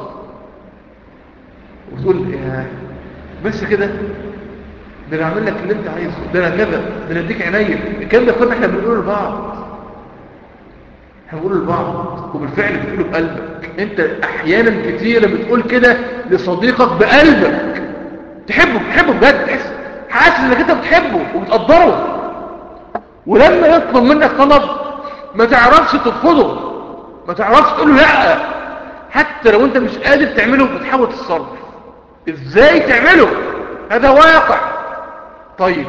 وتقول يا بس كده ده انا اعمل لك اللي انت عايزه ده انا كذا ده انا اديك عينيا الكلام ده كنا احنا بنقوله لبعض احنا بنقوله لبعض وبالفعل بتقوله بقلبك انت احيانا كتير بتقول كده لصديقك بقلبك تحبه تحبه بجد تحس حاسس انك انت بتحبه وبتقدره ولما يطلب منك طلب ما تعرفش ترفضه ما تعرفش تقول له لا حتى لو انت مش قادر تعمله بتحاول تتصرف ازاي تعمله هذا واقع طيب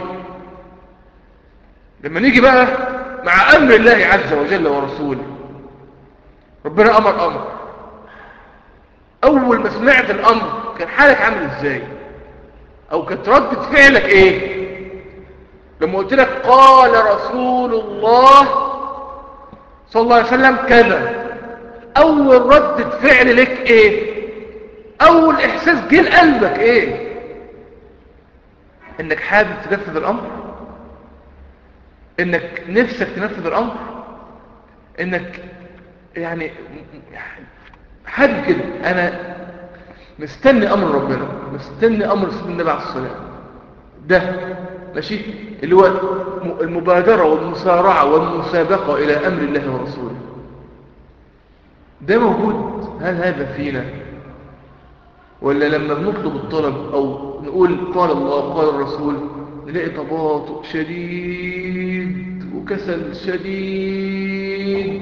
لما نيجي بقى مع امر الله عز وجل ورسوله ربنا امر امر اول ما سمعت الامر كان حالك عامل ازاي او كانت ردة فعلك ايه لما قلت لك قال رسول الله صلى الله عليه وسلم كذا اول ردة فعل لك ايه اول احساس جه لقلبك ايه انك حابب تنفذ الامر انك نفسك تنفذ الامر انك يعني يعني حد كده انا مستني امر ربنا مستني امر سيدنا النبي عليه الصلاه والسلام ده ماشي اللي هو المبادرة والمسارعة والمسابقة إلى أمر الله ورسوله ده موجود هل هذا فينا ولا لما بنطلب الطلب أو نقول قال الله قال الرسول نلاقي تباطؤ شديد وكسل شديد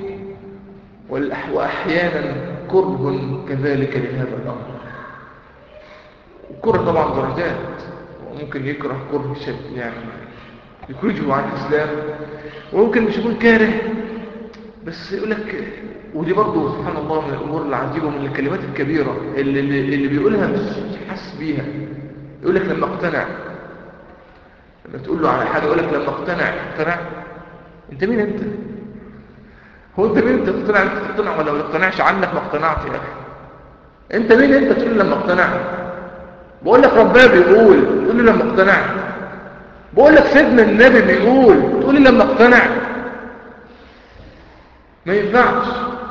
وأحيانا كره كذلك لهذا الأمر الكره طبعا درجات وممكن يكره كره شد يعني يخرجه عن الإسلام وممكن مش يكون كاره بس يقول لك ودي برضه سبحان الله من الأمور العجيبة ومن الكلمات الكبيرة اللي, اللي, اللي بيقولها مش حاسس بيها يقول لك لما اقتنع لما تقول له على حاجة يقول لك لما اقتنع اقتنع انت مين انت هو انت مين انت تقتنع انت تقتنع ولا ما تقتنعش عنك ما اقتنعت يا اخي انت مين انت تقول لما اقتنع بقول لك ربنا بيقول تقول لي لما اقتنع بقول لك سيدنا النبي بيقول تقول لي لما اقتنع ما ينفعش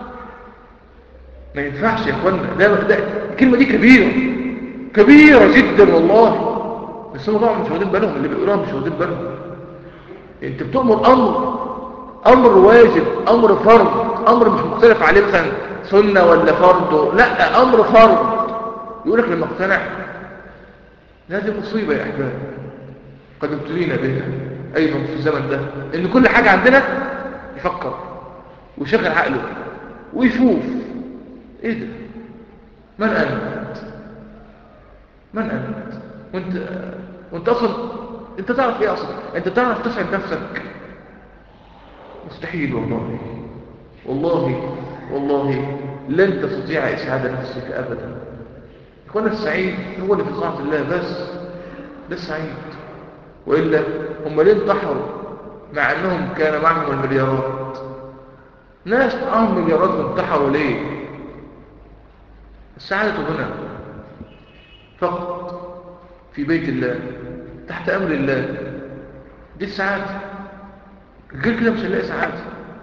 ما ينفعش يا اخوانا ده, ده الكلمه دي كبيره كبيره جدا والله بس هم طبعا مش واخدين بالهم اللي بيقولوها مش واخدين بالهم انت بتؤمر امر امر واجب امر فرض امر مش مختلف عليه مثلا سنه ولا فرض لا امر فرض يقول لك لما اقتنع هذه مصيبه يا احباب قد ابتلينا بها ايضا في الزمن ده ان كل حاجه عندنا يفكر ويشغل عقله ويشوف ايه ده من انت من انت وانت وانت اصلا انت تعرف ايه اصلا انت تعرف تسعد نفسك مستحيل والله والله والله لن تستطيع اسعاد نفسك ابدا يكون السعيد هو اللي في طاعه الله بس ده السعيد والا هم ليه انتحروا مع انهم كان معهم المليارات ناس معهم مليارات وانتحروا ليه السعادة هنا فقط في بيت الله تحت أمر الله دي السعادة غير كده مش هنلاقي سعادة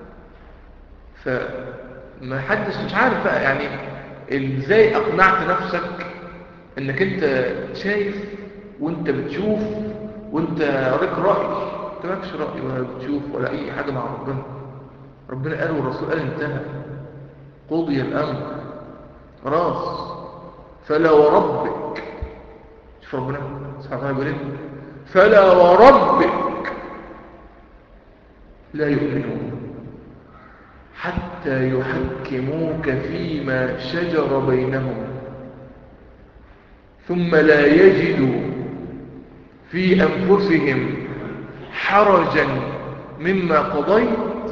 فما حدش مش عارف بقى يعني ازاي اقنعت نفسك انك انت شايف وانت بتشوف وانت لك رأي انت مالكش رأي ولا بتشوف ولا اي حاجة مع ربنا ربنا قال والرسول قال انتهى قضي الامر خلاص فلا وربك شوف ربنا سبحانه وتعالى بيقول فلا وربك لا يؤمنون حتى يحكموك فيما شجر بينهم ثم لا يجدوا في أنفسهم حرجا مما قضيت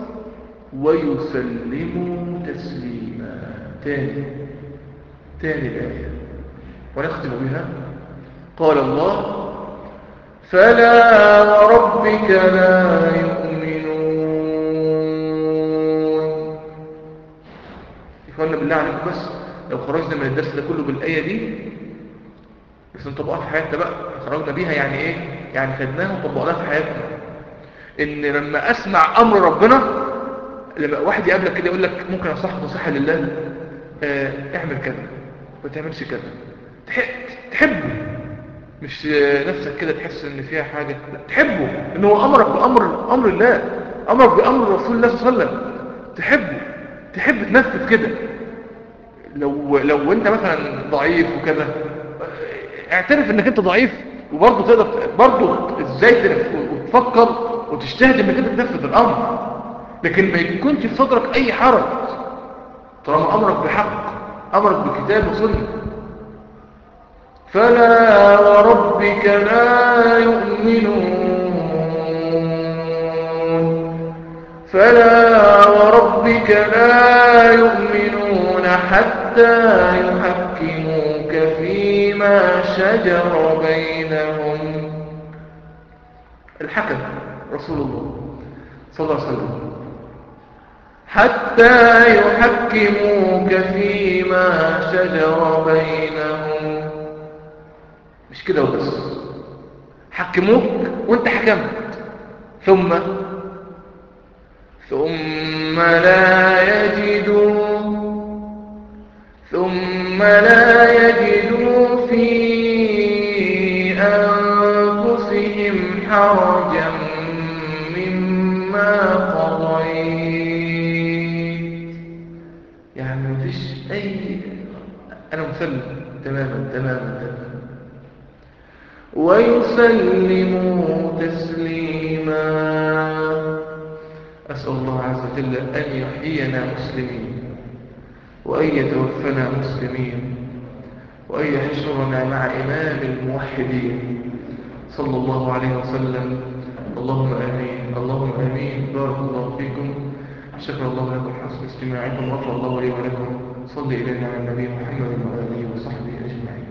ويسلموا تسليما تاني تاني الآية ونختم بها قال الله فلا وربك لا يؤمنون إخوانا بالله عليكم بس لو خرجنا من الدرس ده كله بالآية دي بس نطبقها في حياتنا بقى خرجنا بيها يعني ايه يعني خدناها وطبقناها في حياتنا ان لما اسمع امر ربنا لما واحد يقابلك كده يقول لك ممكن اصحك نصيحه لله اه اعمل كذا ما تعملش كذا تحبه مش نفسك كده تحس ان فيها حاجه لا تحبه ان هو امرك بامر امر الله امرك بامر رسول الله صلى الله عليه وسلم تحبه تحب تنفذ كده لو لو انت مثلا ضعيف وكذا اعترف انك انت ضعيف وبرضه تقدر برضه ازاي وتفكر وتجتهد انك انت تنفذ الامر لكن ما يكونش في صدرك اي حرج طالما امرك بحق امرك بكتاب وسنه فلا وربك لا يؤمنون فلا وربك لا يؤمنون حتى يحكموك فيما شجر بينهم الحكم رسول الله صلى الله عليه وسلم حتى يحكموك فيما شجر بينهم مش كده وبس حكموك وانت حكمت ثم ثم لا يجدوا ثم لا يجدوا في أنفسهم حرجا مما قضيت يعني مفيش أي أنا مسلم تماما تماما تماما ويسلموا تسليما أسأل الله عز وجل أن يحيينا مسلمين وأن يتوفنا مسلمين وأن يحشرنا مع إمام الموحدين صلى الله عليه وسلم اللهم آمين اللهم آمين بارك الله فيكم شكر الله لكم حسن استماعكم وغفر الله لي ولكم صلي إلينا على النبي محمد وآله وصحبه أجمعين